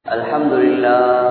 الحمد لله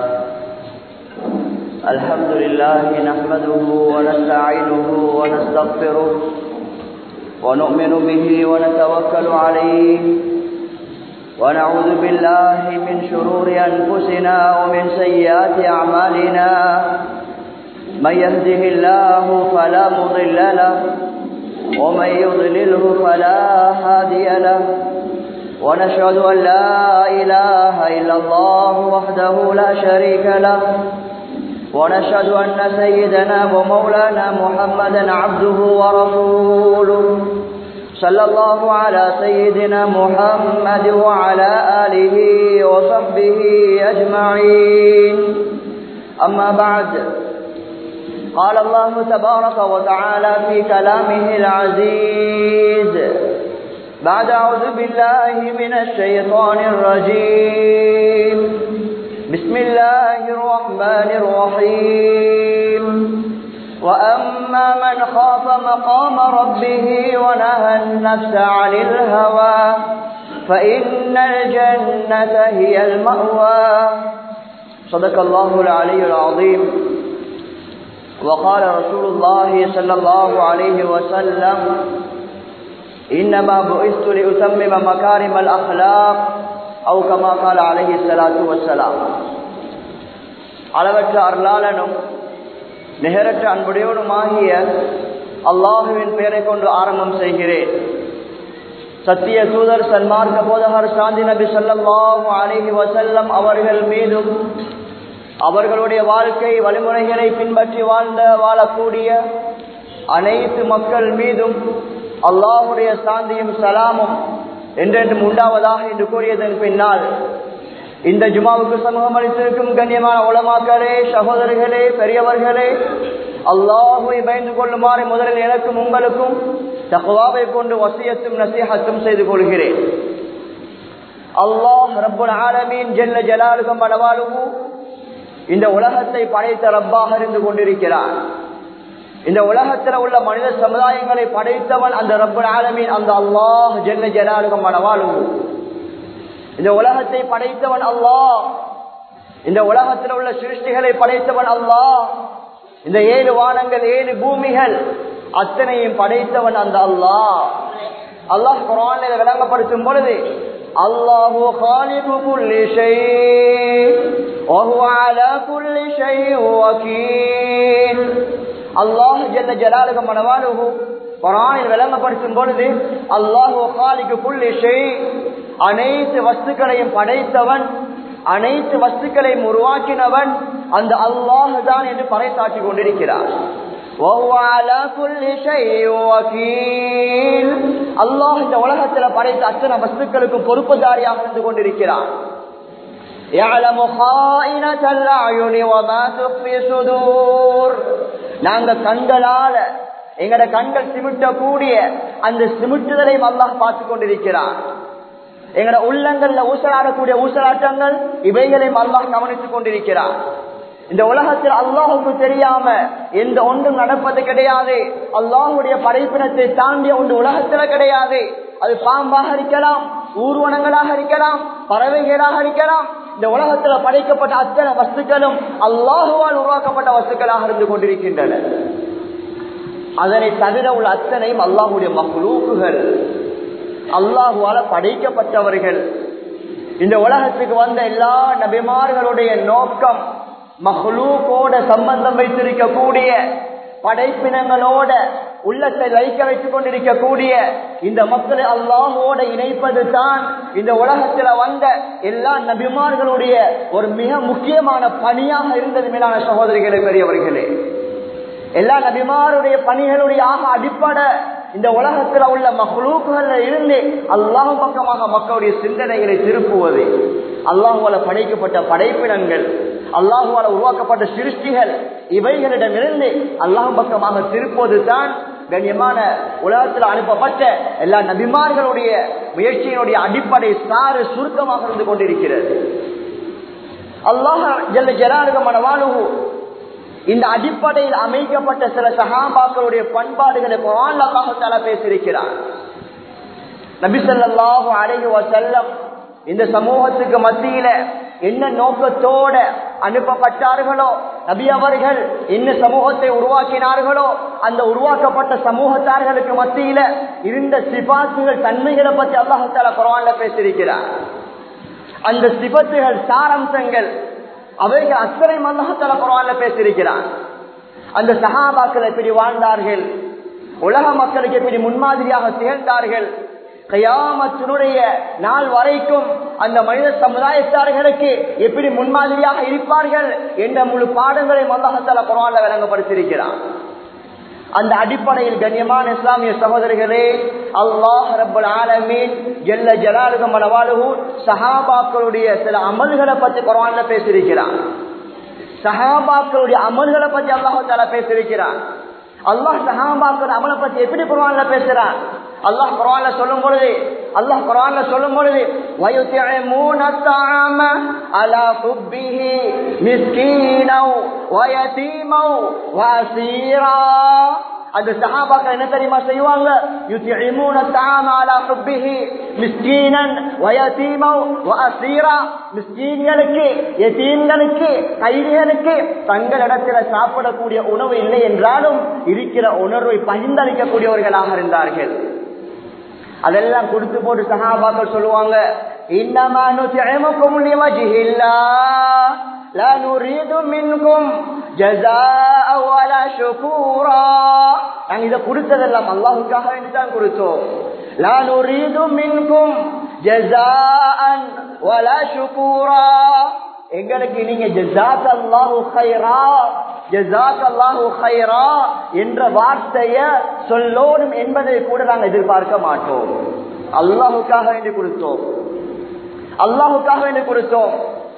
الحمد لله نحمده ونستعينه ونستغفره ونؤمن به ونتوكل عليه ونعوذ بالله من شرور أنفسنا ومن سيئات أعمالنا من يهده الله فلا مضل له ومن يضلله فلا هادي له ونشهد أن لا إله إلا الله وحده لا شريك له ونشهد أن سيدنا ومولانا محمدا عبده ورسوله صلى الله على سيدنا محمد وعلى آله وصحبه أجمعين أما بعد قال الله تبارك وتعالى في كلامه العزيز بعد أعوذ بالله من الشيطان الرجيم بسم الله الرحمن الرحيم وأما من خاف مقام ربه ونهى النفس عن الهوى فإن الجنة هي المأوى صدق الله العلي العظيم وقال رسول الله صلى الله عليه وسلم إنما بعثت لأتمم مكارم الأخلاق أو كما قال عليه الصلاة والسلام அளவற்ற அருளாளனும் நிகரற்ற அன்புடையவனுமாகிய அல்லாஹுவின் பெயரை கொண்டு ஆரம்பம் செய்கிறேன் சத்திய தூதர் சன்மார்க்க போதகர் சாந்தி நபி சொல்லாஹு அலிஹி வசல்லம் அவர்கள் மீதும் அவர்களுடைய வாழ்க்கை வழிமுறைகளை பின்பற்றி வாழ்ந்த வாழக்கூடிய அனைத்து மக்கள் மீதும் அல்லாஹுடைய சாந்தியும் சலாமும் என்றென்றும் உண்டாவதாக என்று கூறியதன் பின்னால் இந்த ஜுமாவுக்கு சமூகம் அளித்திருக்கும் கண்ணியமான உலமாக்களே சகோதரர்களே பெரியவர்களே அல்லாஹுவை பயந்து கொள்ளுமாறு முதலில் எனக்கும் உங்களுக்கும் தகவாவை கொண்டு வசியத்தும் நசீகத்தும் செய்து கொள்கிறேன் அல்லாஹ் ரப்புல் ஆலமீன் ஜெல்ல ஜலாலுகம் அளவாலுகு இந்த உலகத்தை படைத்த ரப்பாக இருந்து கொண்டிருக்கிறார் இந்த உலகத்தில் உள்ள மனித சமுதாயங்களை படைத்தவன் அந்த ரப்பன் ஆலமீன் அந்த அல்லாஹ் ஜென்ன ஜனாலுகம் மனவாழும் இந்த உலகத்தை படைத்தவன் அல்லாஹ் இந்த உலகத்தில் உள்ள சிருஷ்டிகளை படைத்தவன் அல்லாஹ் இந்த ஏழு வானங்கள் ஏழு பூமிகள் அத்தனையும் படைத்தவன் அந்த அல்லாஹ் அல்லாஹ் குரானில் விளங்கப்படுத்தும் பொழுது அல்லாஹு خالق كل شيء وهو على كل شيء وكيل அல்லாஹ் ஜல்ல ஜலாலுக மனவாலுகு குரானில் விளங்கப்படுத்தும் பொழுது அல்லாஹு காலிக்கு புள்ளி செய் அனைத்து வஸ்துக்களையும் படைத்தவன் அனைத்து வஸ்துக்களையும் உருவாக்கினவன் அந்த அல்லாஹ் தான் என்று பறைசாற்றி கொண்டிருக்கிறார் அல்லாஹ் இந்த உலகத்தில் படைத்த அத்தனை வஸ்துக்களுக்கும் பொறுப்புதாரியாக இருந்து கொண்டிருக்கிறான் يعلم خائنة الأعين وما تخفي صدور நாங்க கண்களால எங்கட கண்கள் சிமிட்டக்கூடிய அந்த சிமிட்டுதலையும் அல்லாஹ் பார்த்து கொண்டிருக்கிறார் எங்கட உள்ளங்கள்ல ஊசலாடக்கூடிய ஊசலாட்டங்கள் இவைகளையும் அல்லாஹ் கவனித்துக் கொண்டிருக்கிறார் இந்த உலகத்தில் அல்லாஹுக்கு தெரியாம எந்த ஒன்றும் நடப்பது கிடையாது அல்லாஹுடைய படைப்பினத்தை தாண்டிய ஒன்று உலகத்துல கிடையாது அது பாம்பாக இருக்கலாம் ஊர்வனங்களாக இருக்கலாம் பறவைகளாக இருக்கலாம் இந்த உலகத்துல படைக்கப்பட்ட அத்தனை வஸ்துக்களும் அல்லாஹுவால் உருவாக்கப்பட்ட வஸ்துக்களாக இருந்து கொண்டிருக்கின்றன அதனை தவிர உள்ள அத்தனையும் அல்லாஹுடைய மகளூக்குகள் அல்லாஹுவால படைக்கப்பட்டவர்கள் இந்த உலகத்துக்கு வந்த எல்லா நபிமார்களுடைய நோக்கம் மஹ்லூக்கோட சம்பந்தம் வைத்திருக்கக்கூடிய படைப்பினங்களோட உள்ளத்தை லைக்க வைத்துக் கொண்டிருக்கக்கூடிய இந்த மக்களை அல்லாஹோட இணைப்பது தான் இந்த உலகத்துல வந்த எல்லா நபிமார்களுடைய ஒரு மிக முக்கியமான பணியாக இருந்தது மேலான சகோதரிகளே பெரியவர்களே எல்லா நபிமாருடைய பணிகளுடைய ஆக அடிப்படை இந்த உலகத்துல உள்ள மகளூக்குகள்ல இருந்து அல்லாஹ் பக்கமாக மக்களுடைய சிந்தனைகளை திருப்புவது அல்லாஹுவால படைக்கப்பட்ட படைப்பினங்கள் அல்லாஹுவால உருவாக்கப்பட்ட சிருஷ்டிகள் இவைகளிடமிருந்து அல்லாஹ் பக்கமாக திருப்பது தான் கண்ணியமான உலகத்தில் அனுப்பப்பட்ட எல்லா நபிமார்களுடைய முயற்சியினுடைய அடிப்படை சாறு சுருக்கமாக இருந்து கொண்டிருக்கிறது அல்லாஹ் ஜல்ல ஜலாலுகமான வாழ்வு இந்த அடிப்படையில் அமைக்கப்பட்ட சில சகாபாக்களுடைய பண்பாடுகளை குரான் பேசியிருக்கிறார் நபிசல்லாஹு அலைஹி வசல்லம் இந்த சமூகத்துக்கு மத்தியில என்ன நோக்கத்தோட அனுப்பப்பட்டார்களோ நபி அவர்கள் என்ன சமூகத்தை உருவாக்கினார்களோ அந்த உருவாக்கப்பட்ட சமூகத்தார்களுக்கு மத்தியில இருந்த சிபாசுகள் தன்மைகளை பற்றி அல்லாஹால குரான்ல பேசியிருக்கிறார் அந்த சிபத்துகள் சாரம்சங்கள் அவைகள் அத்தனை அல்லாஹால குரான்ல பேசியிருக்கிறார் அந்த சகாபாக்கள் எப்படி வாழ்ந்தார்கள் உலக மக்களுக்கு எப்படி முன்மாதிரியாக திகழ்ந்தார்கள் கயாமத்தினுடைய நாள் வரைக்கும் அந்த மனித சமுதாயத்தார்களுக்கு எப்படி முன்மாதிரியாக இருப்பார்கள் என்ற முழு பாடங்களை மல்லாஹால குரான்ல விளங்கப்படுத்தியிருக்கிறார் அந்த அடிப்படையில் கண்ணியமான இஸ்லாமிய சகோதரிகளே அல்லாஹ் ரபுல் ஆலமீன் எல்ல ஜலாலுகம் மனவாளுகு சஹாபாக்களுடைய சில அமல்களை பற்றி குரான்ல பேசியிருக்கிறார் சஹாபாக்களுடைய அமல்களை பற்றி அல்லாஹால பேசியிருக்கிறார் அல்லாஹ் சஹாபாக்கள் அமலை பற்றி எப்படி குரான்ல பேசுறான் அல்லாஹ் குரான்ல சொல்லும் பொழுது அல்லாஹ் குரான்ல சொல்லும் பொழுது وَيُطْعِمُونَ الطَّعَامَ عَلَى حُبِّهِ مِسْكِينًا وَيَتِيمًا وَأَسِيرًا அந்த சஹாபாக்கள் என்ன தெரியுமா செய்வாங்க யுத்திஇமூன தஆம அலா ஹுப்பிஹி மிஸ்கீனன் வயதீமா வஅசீரா மிஸ்கீன்களுக்கு யதீம்களுக்கு கைதிகளுக்கு தங்களிடத்தில் சாப்பிடக்கூடிய உணவு இல்லை என்றாலும் இருக்கிற உணர்வை பகிர்ந்தளிக்கக்கூடியவர்களாக இருந்தார்கள் அதெல்லாம் கொடுத்து போட்டு சஹாபாக்கள் சொல்லுவாங்க இன்னமா நுத்திஇமுக்கும் லிவஜ்ஹில்லாஹ் لا نريد منكم جزاء ولا شكورا நாங்க இத கொடுத்ததெல்லாம் அல்லாஹ்வுக்காக வேண்டி தான் கொடுத்தோம் لا نريد منكم جزاء ولا شكورا எங்களுக்கு நீங்க ஜஸாக் அல்லாஹு ஹைரா ஜஸாக் அல்லாஹு ஹைரா என்ற வார்த்தைய சொல்லோடும் என்பதை கூட நாங்கள் எதிர்பார்க்க மாட்டோம் அல்லாஹுக்காக வேண்டி கொடுத்தோம் அல்லாஹுக்காக வேண்டி கொடுத்தோம்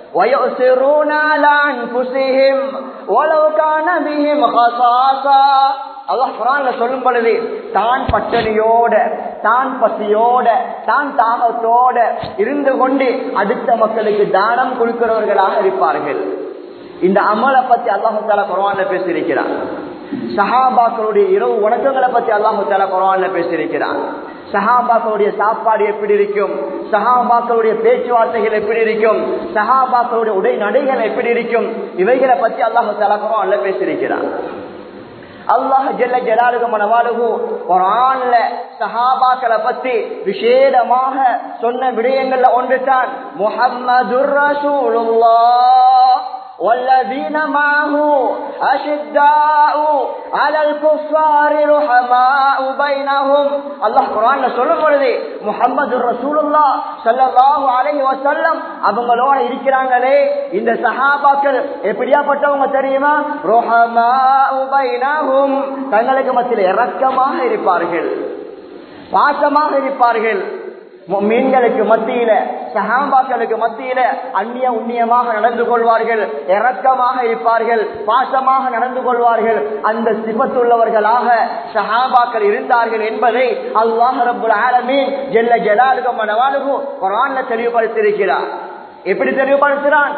ويؤثرون على أنفسهم ولو كان بهم خصاصة அல்லாஹ் குரான்ல சொல்லும் பொழுது தான் பட்டணியோட தான் பசியோட தான் தாகத்தோட இருந்து கொண்டு அடுத்த மக்களுக்கு தானம் கொடுக்கிறவர்களாக இருப்பார்கள் இந்த அமலை பத்தி அல்லாஹு தாலா குரான்ல பேசியிருக்கிறார் சஹாபாக்களுடைய இரவு வணக்கங்களை பத்தி அல்லாஹு தாலா குரான்ல பேசியிருக்கிறார் சஹாபாக்களுடைய சாப்பாடு எப்படி இருக்கும் சஹாபாக்களுடைய பேச்சுவார்த்தைகள் எப்படி இருக்கும் சஹாபாக்களுடைய உடை நடைகள் எப்படி இருக்கும் இவைகளை பத்தி அல்லாஹு தாலா குரான்ல பேசியிருக்கிறார் அல்லாஹ் ஜெல்ல ஜலாலுக மனவாளுகு குரான்ல சஹாபாக்களை பத்தி விசேடமாக சொன்ன விடயங்கள்ல ஒன்று தான் முஹம்மதுர் ரசூலுல்லாஹ் والذين معه أشداء على الكفار رحماء بينهم الله قرآن சொல்லும் பொழுது முஹம்மது ரசூலுல்லா ஸல்லல்லாஹு அலைஹி வஸல்லம் அவங்களோட இருக்கிறாங்களே இந்த சஹாபாக்கள் எப்படியாப்பட்டவங்க தெரியுமா ரஹமாஉ பைனஹும் தங்களுக்கு மத்தியில் இரக்கமாக இருப்பார்கள் பாசமாக இருப்பார்கள் மீன்களுக்கு மத்தியில சகாபாக்களுக்கு மத்தியில அந்நிய உண்ணியமாக நடந்து கொள்வார்கள் இரக்கமாக இருப்பார்கள் பாசமாக நடந்து கொள்வார்கள் அந்த சிபத்துள்ளவர்களாக சஹாபாக்கள் இருந்தார்கள் என்பதை அல்லாஹ் ரபுல் ஆலமீன் ஜெல்ல ஜலாலுக மனவாளுகு குரான்ல தெளிவுபடுத்தியிருக்கிறார் எப்படி தெளிவுபடுத்துறான்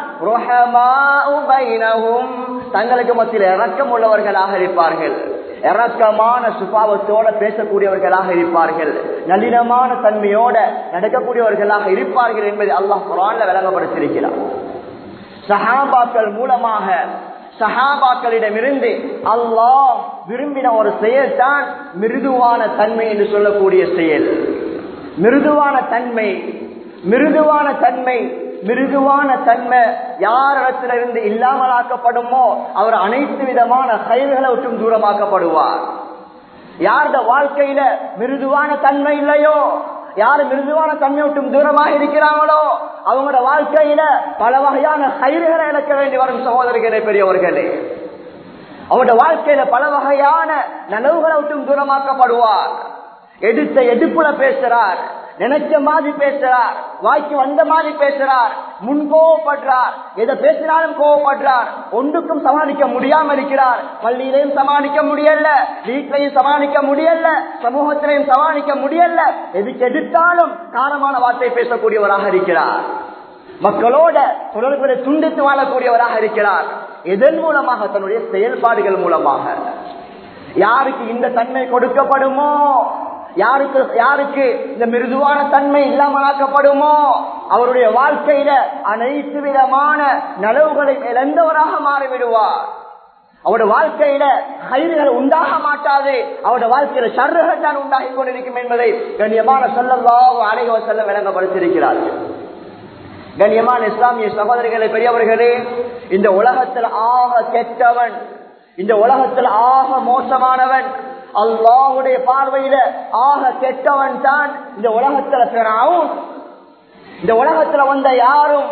தங்களுக்கு மத்தியில் இரக்கம் உள்ளவர்களாக இருப்பார்கள் இறக்கமான சுபாவத்தோட பேசக்கூடியவர்களாக இருப்பார்கள் நளினமான தன்மையோட நடக்கக்கூடியவர்களாக இருப்பார்கள் என்பதை அல்லாஹ் குரான்ல விளங்கப்படுத்தியிருக்கிறார் சஹாபாக்கள் மூலமாக சஹாபாக்களிடமிருந்து அல்லாஹ் விரும்பின ஒரு செயல் தான் மிருதுவான தன்மை என்று சொல்லக்கூடிய செயல் மிருதுவான தன்மை மிருதுவான தன்மை மிருதுவான தன்மை யாரிடத்துல இருந்து இல்லாமலாக்கப்படுமோ அவர் அனைத்து விதமான செயல்களை விட்டும் தூரமாக்கப்படுவார் யாருட வாழ்க்கையில மிருதுவான தன்மை இல்லையோ யாரு மிருதுவான தன்மை விட்டும் தூரமாக இருக்கிறாங்களோ அவங்களோட வாழ்க்கையில பல வகையான கயிறுகளை இழக்க வேண்டி வரும் சகோதரிகளே பெரியவர்களே அவருடைய வாழ்க்கையில பல வகையான நனவுகளை விட்டும் தூரமாக்கப்படுவார் எடுத்த எடுப்புல பேசுறார் நினைச்ச மாதிரி பேசுறார் வாய்க்கு வந்த மாதிரி பேசுறார் முன் கோவப்படுறார் எதை பேசினாலும் கோவப்படுறார் ஒன்றுக்கும் சமாளிக்க முடியாம இருக்கிறார் பள்ளியிலையும் சமாளிக்க முடியல வீட்டிலையும் சமாளிக்க முடியல சமூகத்திலையும் சமாளிக்க முடியல எதுக்கு எதிர்த்தாலும் காரமான வார்த்தை பேசக்கூடியவராக இருக்கிறார் மக்களோட தொடர்புகளை துண்டித்து வாழக்கூடியவராக இருக்கிறார் இதன் மூலமாக தன்னுடைய செயல்பாடுகள் மூலமாக யாருக்கு இந்த தன்மை கொடுக்கப்படுமோ யாருக்கு யாருக்கு இந்த மிருதுவான தன்மை இல்லாமலாக்கப்படுமோ அவருடைய வாழ்க்கையில அனைத்து விதமான நலவுகளை இழந்தவராக மாறிவிடுவார் அவருடைய வாழ்க்கையில கயிறுகள் உண்டாக மாட்டாது அவருடைய வாழ்க்கையில சர்றுகள் தான் உண்டாகி கொண்டிருக்கும் என்பதை கண்ணியமான சொல்லல்லாஹு அலைவ செல்ல விளங்கப்படுத்தியிருக்கிறார்கள் கண்ணியமான இஸ்லாமிய சகோதரிகளை பெரியவர்களே இந்த உலகத்தில் ஆக கெட்டவன் இந்த உலகத்தில் ஆக மோசமானவன் அல்லாஹுடைய பார்வையில ஆக கெட்டவன் தான் இந்த உலகத்துல பிறாவும் இந்த உலகத்துல வந்த யாரும்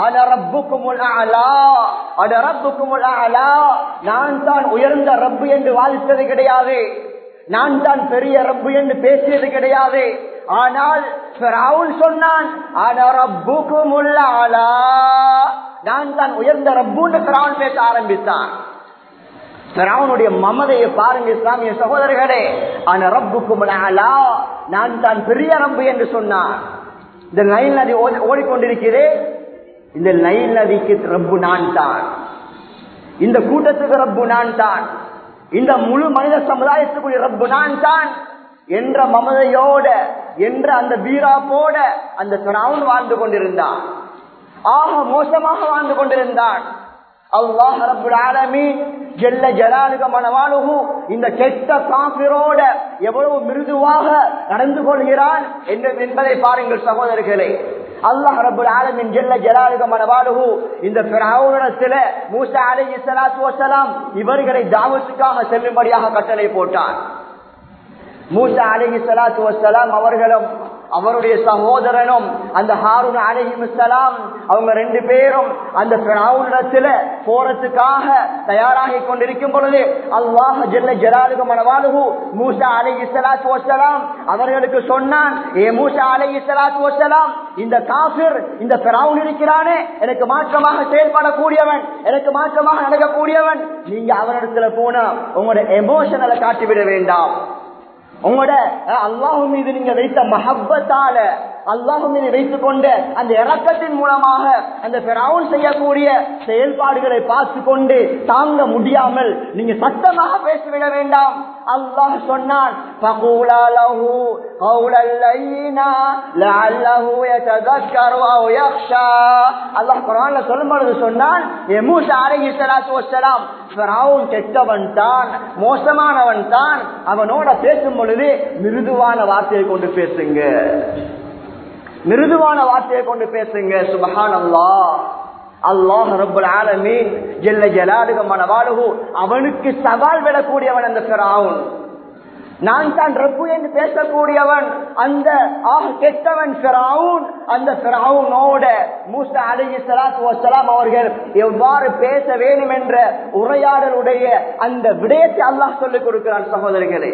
நான் தான் உயர்ந்த ரப்பு என்று வாதித்தது கிடையாது நான் தான் பெரிய ரப்பு என்று பேசியது கிடையாது ஆனால் சொன்னான் நான் தான் உயர்ந்த ரப்புன்னு பிராவன் பேச ஆரம்பித்தான் பிராவனுடைய மமதையை பாருங்க இஸ்லாமிய சகோதரர்களே ஆனா ரப்புக்கும் நான் தான் பெரிய ரப்பு என்று சொன்னான் இந்த நைல் நதி ஓடிக்கொண்டிருக்கிறேன் இந்த நைல் நதிக்கு ரப்பு நான் தான் இந்த கூட்டத்துக்கு ரப்பு நான் தான் இந்த முழு மனித சமுதாயத்துக்குரிய ரப்பு நான் தான் என்ற மமதையோட என்ற அந்த வீராப்போட அந்த பிராவுன் வாழ்ந்து கொண்டிருந்தான் ஆக மோசமாக வாழ்ந்து கொண்டிருந்தான் அல்லாஹ் ரபுல் ஆலமீன் ஜெல்ல ஜலாலுக மனவாளுகு இந்த கெட்ட காபிரோட எவ்வளவு மிருதுவாக நடந்து கொள்கிறான் என்பதை பாருங்கள் சகோதரர்களே அல்லாஹ் ரபுல் ஆலமின் ஜெல்ல ஜலாலுக மனவாளுகு இந்த பிராவுடத்துல மூசா அலி சலாத்து வசலாம் இவர்களை தாவத்துக்காக செல்லும்படியாக கட்டளை போட்டான் மூசா அலி சலாத்து வசலாம் அவர்களும் அவருடைய சகோதரனும் அந்த ஹாரூன் அலிஹிமுசலாம் அவங்க ரெண்டு பேரும் அந்த பிராவுடத்துல போறதுக்காக தயாராகி கொண்டிருக்கும் பொழுது அல்லாஹ் ஜெல்ல ஜலாலுக மனவாலுகு மூசா அலி இஸ்லாத்து வசலாம் அவர்களுக்கு சொன்னான் ஏ மூசா அலி இஸ்லாத்து வசலாம் இந்த காபிர் இந்த பிராவுன் இருக்கிறானே எனக்கு மாற்றமாக செயல்படக்கூடியவன் எனக்கு மாற்றமாக நடக்கக்கூடியவன் நீங்க அவரிடத்துல போனா உங்களோட எமோஷனலை காட்டிவிட வேண்டாம் உங்களோட அல்லாஹு மீது நீங்க வைத்த மஹப்பத்தால அல்லாஹு மீது வைத்துக் கொண்ட அந்த இறக்கத்தின் மூலமாக அந்த பெறாவும் செய்யக்கூடிய செயல்பாடுகளை பார்த்து கொண்டு தாங்க முடியாமல் நீங்க சத்தமாக பேசிவிட வேண்டாம் அல்லாஹ் சொன்னான் அல்லாஹ் குரான்ல சொல்லும் பொழுது சொன்னான் கெட்டவன் தான் மோசமானவன் தான் அவனோட பேசும் பொழுது மிருதுவான வார்த்தையை கொண்டு பேசுங்க மிருதுவான வார்த்தையை கொண்டு பேசுங்க சுபஹான் அல்லா அல்லாஹ் ரபுல் ஆலமீன் ஜெல்ல ஜலாலுக மனவாளுகு அவனுக்கு சவால் விடக்கூடியவன் அந்த பிராவுன் நான் தான் ரப்பு என்று பேசக்கூடியவன் அந்த ஆக கெட்டவன் பிராவுன் அந்த பிராவுனோட மூசா அலி சலாத்து வசலாம் அவர்கள் எவ்வாறு பேச வேண்டும் என்ற உரையாடலுடைய அந்த விடயத்தை அல்லாஹ் சொல்லிக் கொடுக்கிறான் சகோதரிகளே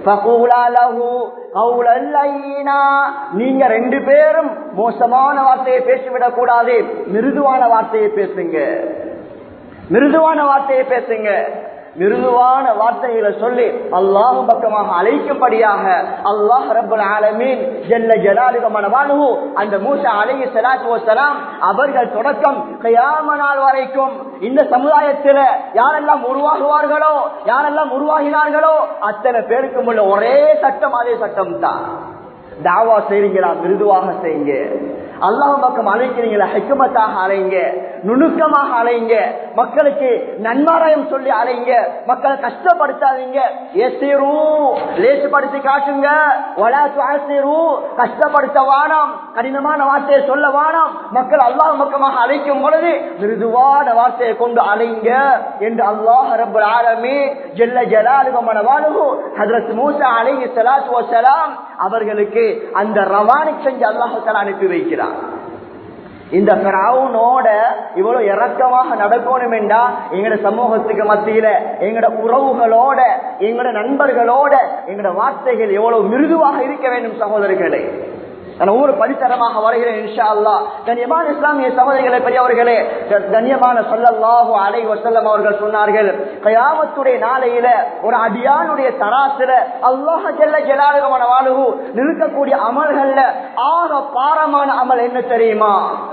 நீங்க ரெண்டு பேரும் மோசமான வார்த்தையை பேசிவிடக் கூடாது மிருதுவான வார்த்தையை பேசுங்க மிருதுவான வார்த்தையை பேசுங்க மிருதுவான வார்த்தைகளை சொல்லி அல்லாஹு பக்கமாக அழைக்கும்படியாக அல்லாஹ் ரபுல் ஆலமீன் ஜெல்ல ஜலாலுகமான வாழ்வு அந்த மூசா அலைய சலாத்து வசலாம் அவர்கள் தொடக்கம் கையாம நாள் வரைக்கும் இந்த சமுதாயத்தில் யாரெல்லாம் உருவாகுவார்களோ யாரெல்லாம் உருவாகினார்களோ அத்தனை பேருக்கும் உள்ள ஒரே சட்டம் அதே சட்டம் தான் தாவா செய்றீங்களா மிருதுவாக செய்யுங்க அல்லாஹ் பக்கம் அழைக்கிறீங்களா ஹெக்குமத்தாக அலைங்க நுணுக்கமாக அலைங்க மக்களுக்கு நன்மாராயம் சொல்லி அலைங்க மக்களை கஷ்டப்படுத்தாதீங்க எசிரு லேசுப்படுத்தி காட்டுங்க கஷ்டப்படுத்த வானம் கடினமான வார்த்தையை சொல்ல வானம் மக்கள் அல்லாஹ் பக்கமாக அழைக்கும் பொழுது மிருதுவான வார்த்தையை கொண்டு அலைங்க என்று அல்லாஹ் ரபுல் ஆலமே ஜெல்ல ஜலாலுகமான வாழ்வு ஹதரத் மூசா அலைஹி ஸலாத்து வஸலாம் அவர்களுக்கு அந்த ரவானை செஞ்சு அல்லாஹ் அனுப்பி வைக்கிறார் இந்த பிராவுனோட இவ்வளவு இறக்கமாக நடக்கணும் என்றா எங்கட சமூகத்துக்கு மத்தியில எங்கட உறவுகளோட எங்கட நண்பர்களோட எங்கட வார்த்தைகள் எவ்வளவு மிருதுவாக இருக்க வேண்டும் சகோதரர்களே நான் ஒவ்வொரு படித்தரமாக வருகிறேன் இன்ஷா அல்லா கண்ணியமான இஸ்லாமிய சகோதரிகளை பெரியவர்களே கண்ணியமான சொல்லல்லாஹு அலை வசல்லம் அவர்கள் சொன்னார்கள் கயாமத்துடைய நாளையில ஒரு அடியானுடைய தராசுல அல்லாஹ ஜெல்ல ஜலாலுகமான வாழ்வு நிற்கக்கூடிய அமல்கள்ல ஆக பாரமான அமல் என்ன தெரியுமா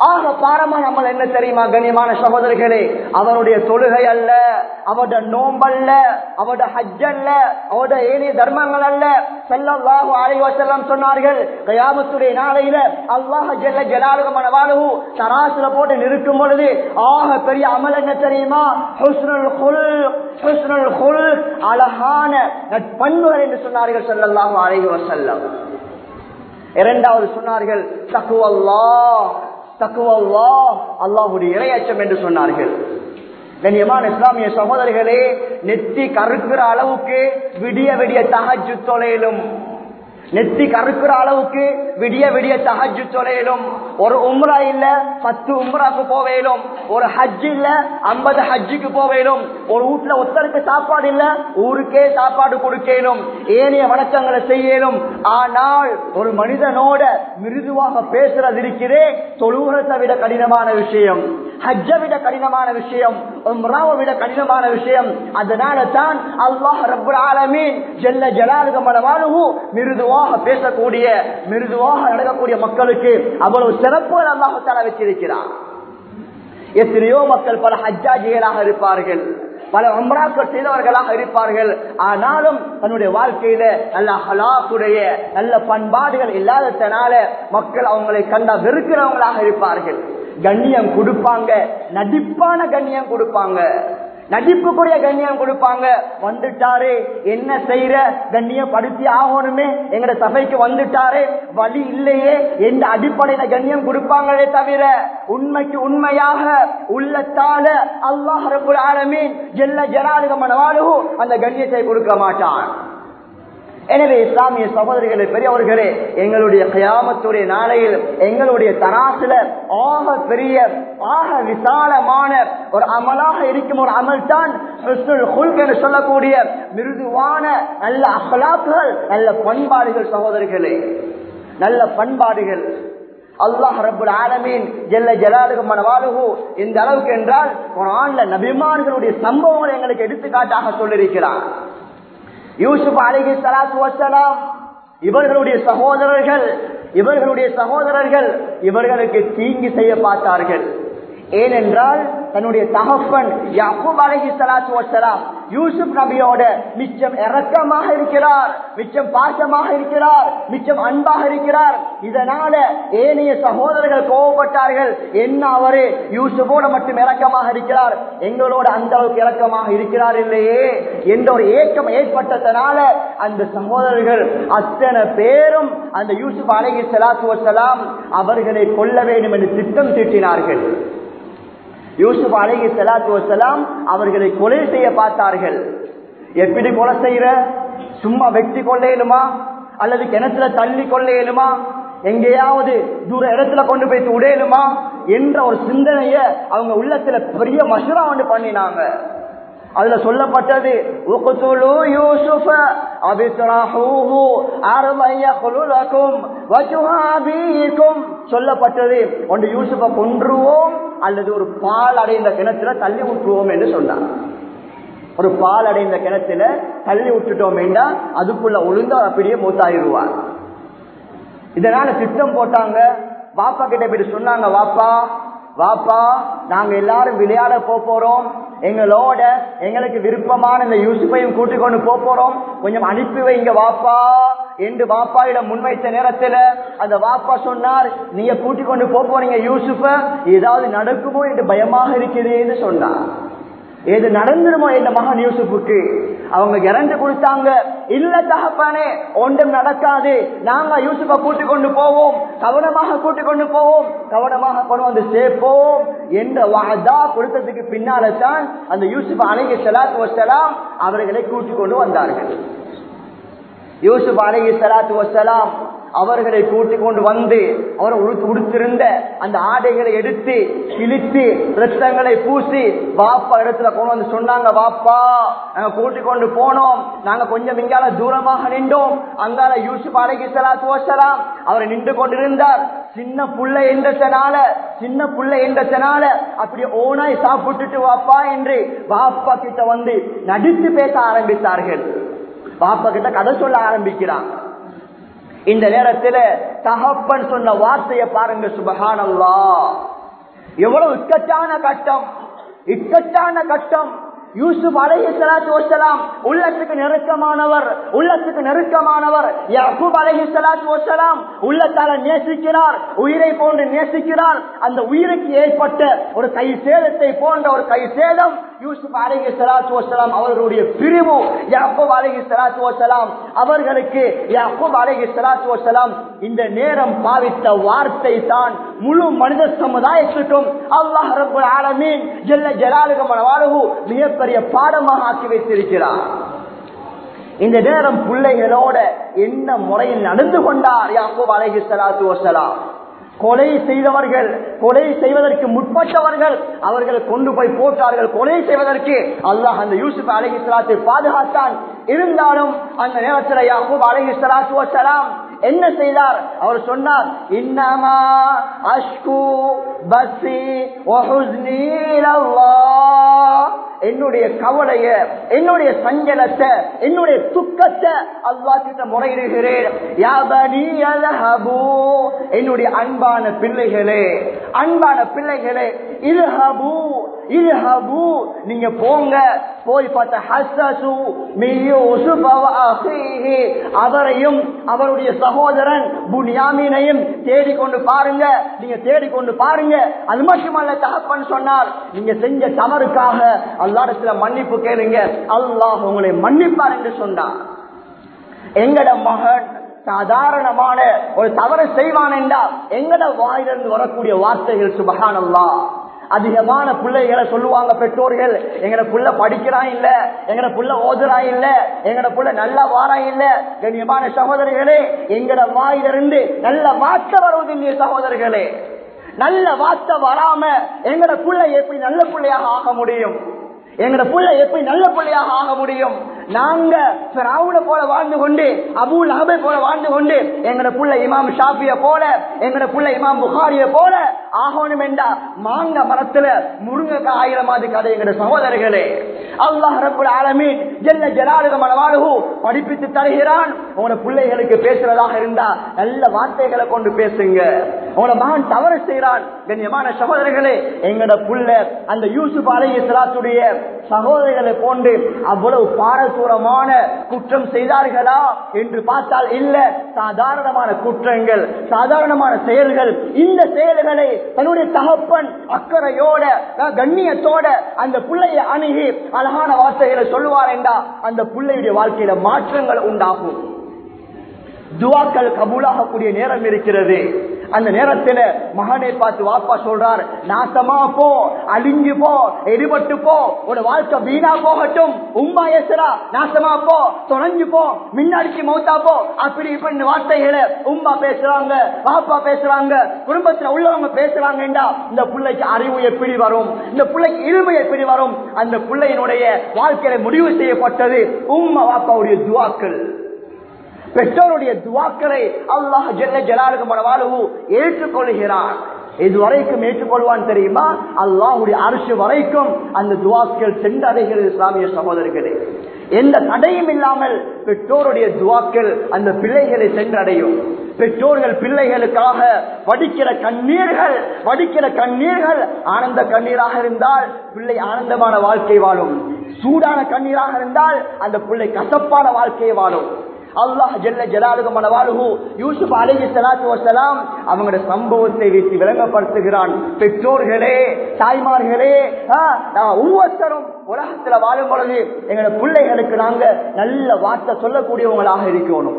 ஆக பாரமான அமல் என்ன தெரியுமா கண்ணியமான சகோதரர்களே அவருடைய தொழுகை அல்ல அவருடைய நோம்பல்ல அவருடைய ஹஜ் அல்ல அவருடைய ஏனைய தர்மங்கள் அல்ல செல்லல்லாஹு அலைஹி வஸல்லம் சொன்னார்கள் கயாமத்துடைய நாளையில அல்லாஹ் ஜல்ல ஜலாலுகமான வாழ்வு தராசுல போட்டு நிறுத்தும் பொழுது ஆக பெரிய அமல் என்ன தெரியுமா ஹுஸ்னுல் குல் ஹுஸ்னுல் குல் அழகான நட்பண்புகள் என்று சொன்னார்கள் செல்லல்லாஹு அலைஹி வஸல்லம் இரண்டாவது சொன்னார்கள் தக்குவல்லா தக்குவல்லா அல்லாஹுடைய இரையச்சம் என்று சொன்னார்கள் கண்ணியமான இஸ்லாமிய சகோதரிகளே நெத்தி கருக்கிற அளவுக்கு விடிய விடிய தகஜு தொலையிலும் நெத்தி கருக்கிற அளவுக்கு விடிய விடிய தகஜு தொலையிலும் ஒரு உம்ரா இல்ல பத்து உம்ராக்கு போவேலும் ஒரு ஹஜ் இல்ல ஐம்பது ஹஜ்ஜுக்கு போவேலும் ஒரு வீட்டுல ஒருத்தருக்கு சாப்பாடு இல்ல ஊருக்கே சாப்பாடு கொடுக்கலும் ஏனைய வணக்கங்களை செய்யலும் ஆனால் ஒரு மனிதனோட மிருதுவாக பேசுறது இருக்கிறே தொழுகிறதை விட கடினமான விஷயம் ஹஜ்ஜை விட கடினமான விஷயம் உம்ராவை விட கடினமான விஷயம் அதனால தான் அல்லாஹ் ரப்புல் ஆலமீன் ஜல்ல ஜலாலுகமான வாழ்வு மிருதுவாக பேசக்கூடிய மிருதுவாக நடக்கக்கூடிய மக்களுக்கு அவ்வளவு சிறப்புகள் அல்லாஹால வச்சிருக்கிறார் எத்தனையோ மக்கள் பல ஹஜ்ஜாஜிகளாக இருப்பார்கள் பல உம்ராக்கள் செய்தவர்களாக இருப்பார்கள் ஆனாலும் தன்னுடைய வாழ்க்கையில நல்ல ஹலாக்குடைய நல்ல பண்பாடுகள் இல்லாததனால மக்கள் அவங்களை கண்டா வெறுக்கிறவங்களாக இருப்பார்கள் கண்ணியம் கொடுப்பாங்க நடிப்பான கண்ணியம் கொடுப்பாங்க நடிப்புக்குரிய கண்ணியம் கொடுப்பாங்க வந்துட்டாரு என்ன செய்யற கண்ணியப்படுத்தி ஆகணுமே எங்கட சபைக்கு வந்துட்டாரு வழி இல்லையே எந்த அடிப்படையில கண்ணியம் கொடுப்பாங்களே தவிர உண்மைக்கு உண்மையாக உள்ளத்தால அல்லாஹ் ரபுல் ஆலமீன் ஜெல்ல ஜலாலுகமான வாழ்வு அந்த கண்ணியத்தை கொடுக்க மாட்டான் எனவே இஸ்லாமிய சகோதரிகளே பெரியவர்களே எங்களுடைய கயாமத்துடைய நாளையில் எங்களுடைய தராசுல ஆக பெரிய ஆக விசாலமான ஒரு அமலாக இருக்கும் ஒரு அமல் தான் என்று சொல்லக்கூடிய மிருதுவான நல்ல அகலாக்குகள் நல்ல பண்பாடுகள் சகோதரிகளே நல்ல பண்பாடுகள் அல்லாஹ் ரபுல் ஆலமீன் ஜெல்ல ஜலாலுகமான வாழ்வு இந்த அளவுக்கு என்றால் குரான்ல நபிமார்களுடைய சம்பவங்களை எங்களுக்கு எடுத்துக்காட்டாக சொல்லியிருக்கிறார் யூசுப் அலிகி சலாத்து வசலாம் இவர்களுடைய சகோதரர்கள் இவர்களுடைய சகோதரர்கள் இவர்களுக்கு தீங்கு செய்ய பார்த்தார்கள் ஏனென்றால் தன்னுடைய தகப்பன் யாக்கூப் அலஹி சலாத்து வசலாம் யூசுப் நபியோட மிச்சம் இறக்கமாக இருக்கிறார் மிச்சம் பாசமாக இருக்கிறார் மிச்சம் அன்பாக இருக்கிறார் இதனால ஏனைய சகோதரர்கள் கோவப்பட்டார்கள் என்ன அவரு யூசுஃபோட மட்டும் இறக்கமாக இருக்கிறார் எங்களோட அந்த அளவுக்கு இறக்கமாக இருக்கிறார் இல்லையே என்ற ஒரு ஏக்கம் ஏற்பட்டதனால அந்த சகோதரர்கள் அத்தனை பேரும் அந்த யூசுப் அலஹி சலாத்து வசலாம் அவர்களை கொல்ல வேண்டும் என்று திட்டம் தீட்டினார்கள் யூசுப் அலஹி சலாத்து வசலாம் அவர்களை கொலை செய்ய பார்த்தார்கள் எப்படி கொலை செய்யற சும்மா வெட்டி கொள்ளையிலுமா அல்லது கிணத்துல தள்ளி கொள்ளையிலுமா எங்கேயாவது தூர இடத்துல கொண்டு போய் உடையலுமா என்ற ஒரு சிந்தனைய அவங்க உள்ளத்துல பெரிய மசுரா வந்து பண்ணினாங்க அதுல சொல்லப்பட்டது சொல்லப்பட்டது ஒன்று யூசுஃப கொன்றுவோம் அல்லது ஒரு பால் அடைந்த கிணத்துல தள்ளி விட்டுருவோம் என்று சொன்னார் ஒரு பால் அடைந்த கிணத்துல தள்ளி விட்டுட்டோம் என்றா அதுக்குள்ள உளுந்து அப்படியே மூத்தாயிருவார் இதனால திட்டம் போட்டாங்க வாப்பா கிட்ட போயிட்டு சொன்னாங்க வாப்பா வாப்பா நாங்க எல்லாரும் விளையாட போறோம் எங்களோட எங்களுக்கு விருப்பமான இந்த யூசுப்பையும் கூட்டிக் கொண்டு போறோம் கொஞ்சம் அனுப்பி வைங்க வாப்பா என்று வாப்பாயிடம் முன்வைத்த நேரத்துல அந்த வாப்பா சொன்னார் நீங்க கூட்டிக் கொண்டு போறீங்க யூசுப்ப ஏதாவது நடக்குமோ என்று பயமாக இருக்கிறேன்னு சொன்னார் ஏது நடந்துருமோ இந்த மகன் யூசுப்புக்கு அவங்க இறந்து கொடுத்தாங்க இல்ல தகப்பானே ஒன்றும் நடக்காது நாங்க யூசுப்ப கூட்டிக் கொண்டு போவோம் கவனமாக கூட்டிக் கொண்டு போவோம் கவனமாக கொண்டு வந்து சேர்ப்போம் என்ற வாதா கொடுத்ததுக்கு பின்னால தான் அந்த யூசுப் அலைகி சலாத்து வசலாம் அவர்களை கூட்டிக் கொண்டு வந்தார்கள் யூசுப் அலைகி சலாத்து வசலாம் அவர்களை கூட்டிக் கொண்டு வந்து அவர் உடுத்திருந்த அந்த ஆடைகளை எடுத்து கிழித்து ரத்தங்களை பூசி வாப்பா இடத்துல கொண்டு வந்து சொன்னாங்க வாப்பா நாங்க கூட்டிக் கொண்டு போனோம் நாங்க கொஞ்சம் இங்கால தூரமாக நின்றோம் அங்கால யூசுப் அலைகி சலாத்து வசலாம் அவர் நின்று கொண்டிருந்தார் சின்ன புள்ள என்றனால சின்ன புள்ள என்றனால அப்படி ஓனாய் சாப்பிட்டுட்டு வாப்பா என்று வாப்பா கிட்ட வந்து நடித்து பேச ஆரம்பித்தார்கள் பாப்பா கிட்ட கதை சொல்ல ஆரம்பிக்கிறான் இந்த நேரத்தில் தகப்பன் சொன்ன வார்த்தையை பாருங்க சுபஹானல்லா எவ்வளவு இக்கட்டான கட்டம் இக்கட்டான கட்டம் யூசுப் அலைஹி ஸலாத்து வஸலாம் உள்ளத்துக்கு நெருக்கமானவர் உள்ளத்துக்கு நெருக்கமானவர் யாக்கூப் அலைஹி ஸலாத்து வஸலாம் உள்ளத்தால நேசிக்கிறார் உயிரை போன்று நேசிக்கிறார் அந்த உயிருக்கு ஏற்பட்ட ஒரு கை சேதத்தை போன்ற ஒரு கை சேதம் யூசுப் அலைஹி ஸலாத்து வஸலாம் அவர்களுடைய பிரிவு யாக்கூப் அலைஹி ஸலாத்து வஸலாம் அவர்களுக்கு யாக்கூப் அலைஹி ஸலாத்து வஸலாம் இந்த நேரம் பாவித்த வார்த்தை தான் முழு மனித சமுதாயத்துக்கும் அல்லாஹ் ரப்பல் ஆலமீன் ஜல்ல ஜலாலுக மனவாளுகு மிகப்பெரிய பாடமாக ஆக்கி வைத்திருக்கிறார் இந்த நேரம் பிள்ளைகளோட என்ன முறையில் நடந்து கொண்டார் யாக்கூப் அலைஹி ஸலாத்து வஸலாம் கொலை செய்தவர்கள் கொலை செய்வதற்கு முற்பட்டவர்கள் அவர்கள் கொண்டு போய் போட்டார்கள் கொலை செய்வதற்கு அல்லாஹ் அந்த யூசுப் அலஹி சலாத்தை பாதுகாத்தான் இருந்தாலும் அந்த நேரத்தில் யாக்கூப் அலஹி சலாத்து வசலாம் என்ன செய்தார் அவர் சொன்னார் இன்னமா அஷ்கு பசி என்னுடைய கவலைய என்னுடைய சஞ்சலத்தை என்னுடைய துக்கத்தை அல்லா கிட்ட முறையிடுகிறேன் என்னுடைய அன்பான பிள்ளைகளே அன்பான பிள்ளைகளே இது ஹபு இது ஹபு நீங்க போங்க போய் பார்த்த ஹசசு அவரையும் அவருடைய சகோதரன் புனியாமீனையும் தேடிக்கொண்டு பாருங்க நீங்க தேடிக்கொண்டு பாருங்க அது மட்டுமல்ல தகப்பன் சொன்னார் நீங்க செஞ்ச தவறுக்காக அல்லாடத்துல மன்னிப்பு கேளுங்க அல்லாஹ் உங்களை மன்னிப்பார் என்று சொன்னார் எங்கட மகன் சாதாரணமான ஒரு தவறு செய்வான் என்றால் எங்கட வாயிலிருந்து வரக்கூடிய வார்த்தைகள் சுபகான் அல்லா அதிகமான பிள்ளைகளை சொல்லுவாங்க பெற்றோர்கள் எங்கட புள்ள படிக்கிறான் இல்ல எங்கட புள்ள ஓதுறா இல்ல எங்கட புள்ள நல்லா வாரா இல்ல கண்ணியமான சகோதரிகளே எங்கட வாயிலிருந்து நல்ல வார்த்தை வருவதில்லையே சகோதரர்களே நல்ல வார்த்தை வராம எங்கட பிள்ளை எப்படி நல்ல பிள்ளையாக ஆக முடியும் எங்கட புள்ள எப்படி நல்ல பிள்ளையாக ஆக முடியும் நாங்க பிராவுல போல வாழ்ந்து கொண்டு அபு லஹபை போல வாழ்ந்து கொண்டு எங்கட புள்ள இமாம் ஷாஃபிய போல எங்கட புள்ள இமாம் புகாரிய போல ஆகணும் என்றா மாங்க மரத்துல முருங்கக்காய் ஆயிரம் மாதிரி கதை எங்கட சகோதரர்களே அல்லாஹ் ரப்புல் ஆலமீன் ஜல்ல ஜலாலுக மனவாளுகு படிப்பித்து தருகிறான் உங்களோட பிள்ளைகளுக்கு பேசுறதாக இருந்தா நல்ல வார்த்தைகளை கொண்டு பேசுங்க உங்களோட மகன் தவறு செய்யறான் கண்ணியமான சகோதரர்களே எங்கட புள்ள அந்த யூசுப் அலைஹி ஸலாத்துடைய சகோதரிகளை போன்று அவ்வளவு பாரசூரமான குற்றம் செய்தார்களா என்று பார்த்தால் இல்ல சாதாரணமான குற்றங்கள் சாதாரணமான செயல்கள் இந்த செயல்களை தன்னுடைய தகப்பன் அக்கறையோட கண்ணியத்தோட அந்த பிள்ளையை அணுகி அழகான வார்த்தைகளை சொல்லுவார் என்றா அந்த பிள்ளையுடைய வாழ்க்கையில மாற்றங்கள் உண்டாகும் துவாக்கள் கபூலாகக்கூடிய நேரம் இருக்கிறது அந்த நேரத்துல மகனை பார்த்து வாப்பா சொல்றார் நாசமா போ அழிஞ்சு போ எரிபட்டு போ உன வாழ்க்கை வீணா போகட்டும் உம்மா ஏசுறா நாசமா போ தொலைஞ்சு போ மின்னாடிக்கு மௌத்தா போ அப்படி இப்படி வார்த்தைகளை உம்மா பேசுறாங்க வாப்பா பேசுறாங்க குடும்பத்துல உள்ளவங்க பேசுறாங்கடா இந்த பிள்ளைக்கு அறிவு எப்படி வரும் இந்த பிள்ளைக்கு இருமை எப்படி வரும் அந்த பிள்ளையினுடைய வாழ்க்கையில முடிவு செய்யப்பட்டது உம்மா வாப்பாவுடைய துவாக்கள் பெற்றோருடைய துவாக்களை அல்லாஹ் ஜெல்ல ஜலாலுக்கு மனவாளவு ஏற்றுக்கொள்கிறான் இதுவரைக்கும் ஏற்றுக்கொள்வான் தெரியுமா அல்லாஹுடைய அரசு வரைக்கும் அந்த துவாக்கள் சென்றடைகிறது இஸ்லாமிய சகோதரர்களே எந்த தடையும் இல்லாமல் பெற்றோருடைய துவாக்கள் அந்த பிள்ளைகளை சென்றடையும் பெற்றோர்கள் பிள்ளைகளுக்காக வடிக்கிற கண்ணீர்கள் வடிக்கிற கண்ணீர்கள் ஆனந்த கண்ணீராக இருந்தால் பிள்ளை ஆனந்தமான வாழ்க்கை வாழும் சூடான கண்ணீராக இருந்தால் அந்த பிள்ளை கசப்பான வாழ்க்கையை வாழும் அல்லாஹ் ஜல்ல ஜலாலுக மனவாளுகு யூசுப் அலைஹி ஸலாத்து வஸலாம் அவங்களோட சம்பவத்தை வைத்து விளங்கப்படுத்துகிறான் பெற்றோர்களே தாய்மார்களே ஒவ்வொருத்தரும் உலகத்துல வாழும் பொழுது எங்களோட பிள்ளைகளுக்கு நாங்க நல்ல வார்த்தை சொல்லக்கூடியவங்களாக இருக்கணும்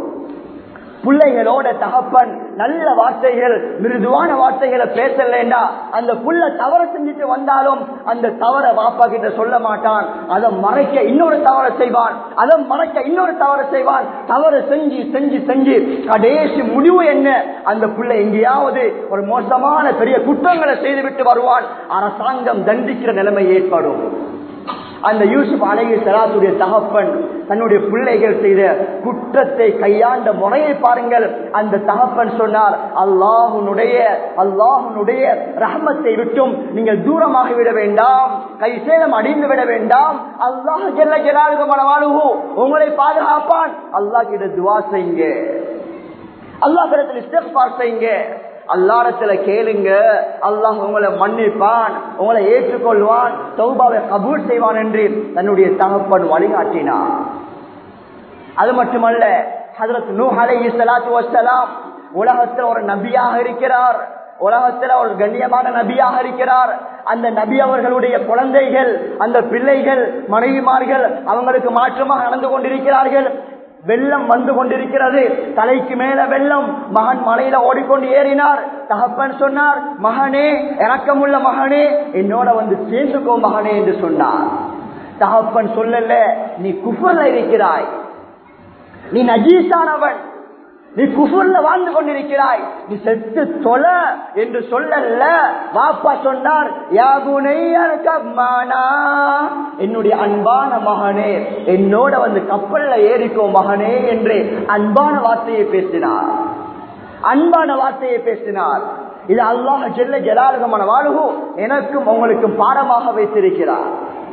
பிள்ளைகளோட தகப்பன் நல்ல வார்த்தைகள் மிருதுவான வார்த்தைகளை பேசலேண்டா அந்த புள்ள தவற செஞ்சுட்டு வந்தாலும் அந்த தவற பாப்பா கிட்ட சொல்ல மாட்டான் அதை மறைக்க இன்னொரு தவற செய்வான் அதை மறைக்க இன்னொரு தவறு செய்வான் தவறு செஞ்சு செஞ்சு செஞ்சு கடைசி முடிவு என்ன அந்த பிள்ளை எங்கேயாவது ஒரு மோசமான பெரிய குற்றங்களை செய்துவிட்டு வருவான் அரசாங்கம் தண்டிக்கிற நிலைமை ஏற்படும் அந்த யூசுப் அழகி சலாத்துடைய தகப்பன் தன்னுடைய பிள்ளைகள் செய்த குற்றத்தை கையாண்ட முறையை பாருங்கள் அந்த தகப்பன் சொன்னார் அல்லாஹுனுடைய அல்லாஹுனுடைய ரஹமத்தை விட்டும் நீங்கள் தூரமாகி விட வேண்டாம் கை சேதம் அடிந்து விட வேண்டாம் அல்லாஹ் ஜெல்ல ஜலாலுக மனவாளுகு உங்களை பாதுகாப்பான் அல்லாஹ் கிட்ட துவா செய்யுங்க அல்லாஹ் கிடத்தில் இஸ்தஃபார் செய்யுங்க அல்லாரத்துல கேளுங்க அல்லாஹ் உங்களை மன்னிப்பான் உங்களை ஏற்றுக்கொள்வான் சௌபாவை கபூல் செய்வான் என்று தன்னுடைய தகப்பன் வழிகாட்டினார் அது மட்டுமல்ல ஹதரத் நூ அலைஹி ஸலாத்து வஸ்ஸலாம் உலகத்தில் ஒரு நபியாக இருக்கிறார் உலகத்தில் ஒரு கண்ணியமான நபியாக இருக்கிறார் அந்த நபி அவர்களுடைய குழந்தைகள் அந்த பிள்ளைகள் மனைவிமார்கள் அவங்களுக்கு மாற்றமாக நடந்து கொண்டிருக்கிறார்கள் வெள்ளம் வந்து கொண்டிருக்கிறது தலைக்கு மேல வெள்ளம் மகன் மலையில ஓடிக்கொண்டு ஏறினார் தகப்பன் சொன்னார் மகனே இறக்கமுள்ள மகனே என்னோட வந்து சேர்ந்துக்கோ மகனே என்று சொன்னார் தகப்பன் சொல்லல நீ குஃபர்ல இருக்கிறாய் நீ நஜீசானவன் நீ குஃபுர்ல வாழ்ந்து கொண்டிருக்கிறாய் நீ செத்து தொல என்று சொல்லல வாப்பா சொன்னார் என்னுடைய அன்பான மகனே என்னோட வந்து கப்பல்ல ஏறிக்கோ மகனே என்று அன்பான வார்த்தையை பேசினார் அன்பான வார்த்தையை பேசினார் இது அல்லாஹ் ஜெல்ல ஜலாலுகமான வாழ்வு எனக்கும் உங்களுக்கும் பாடமாக வைத்திருக்கிறார்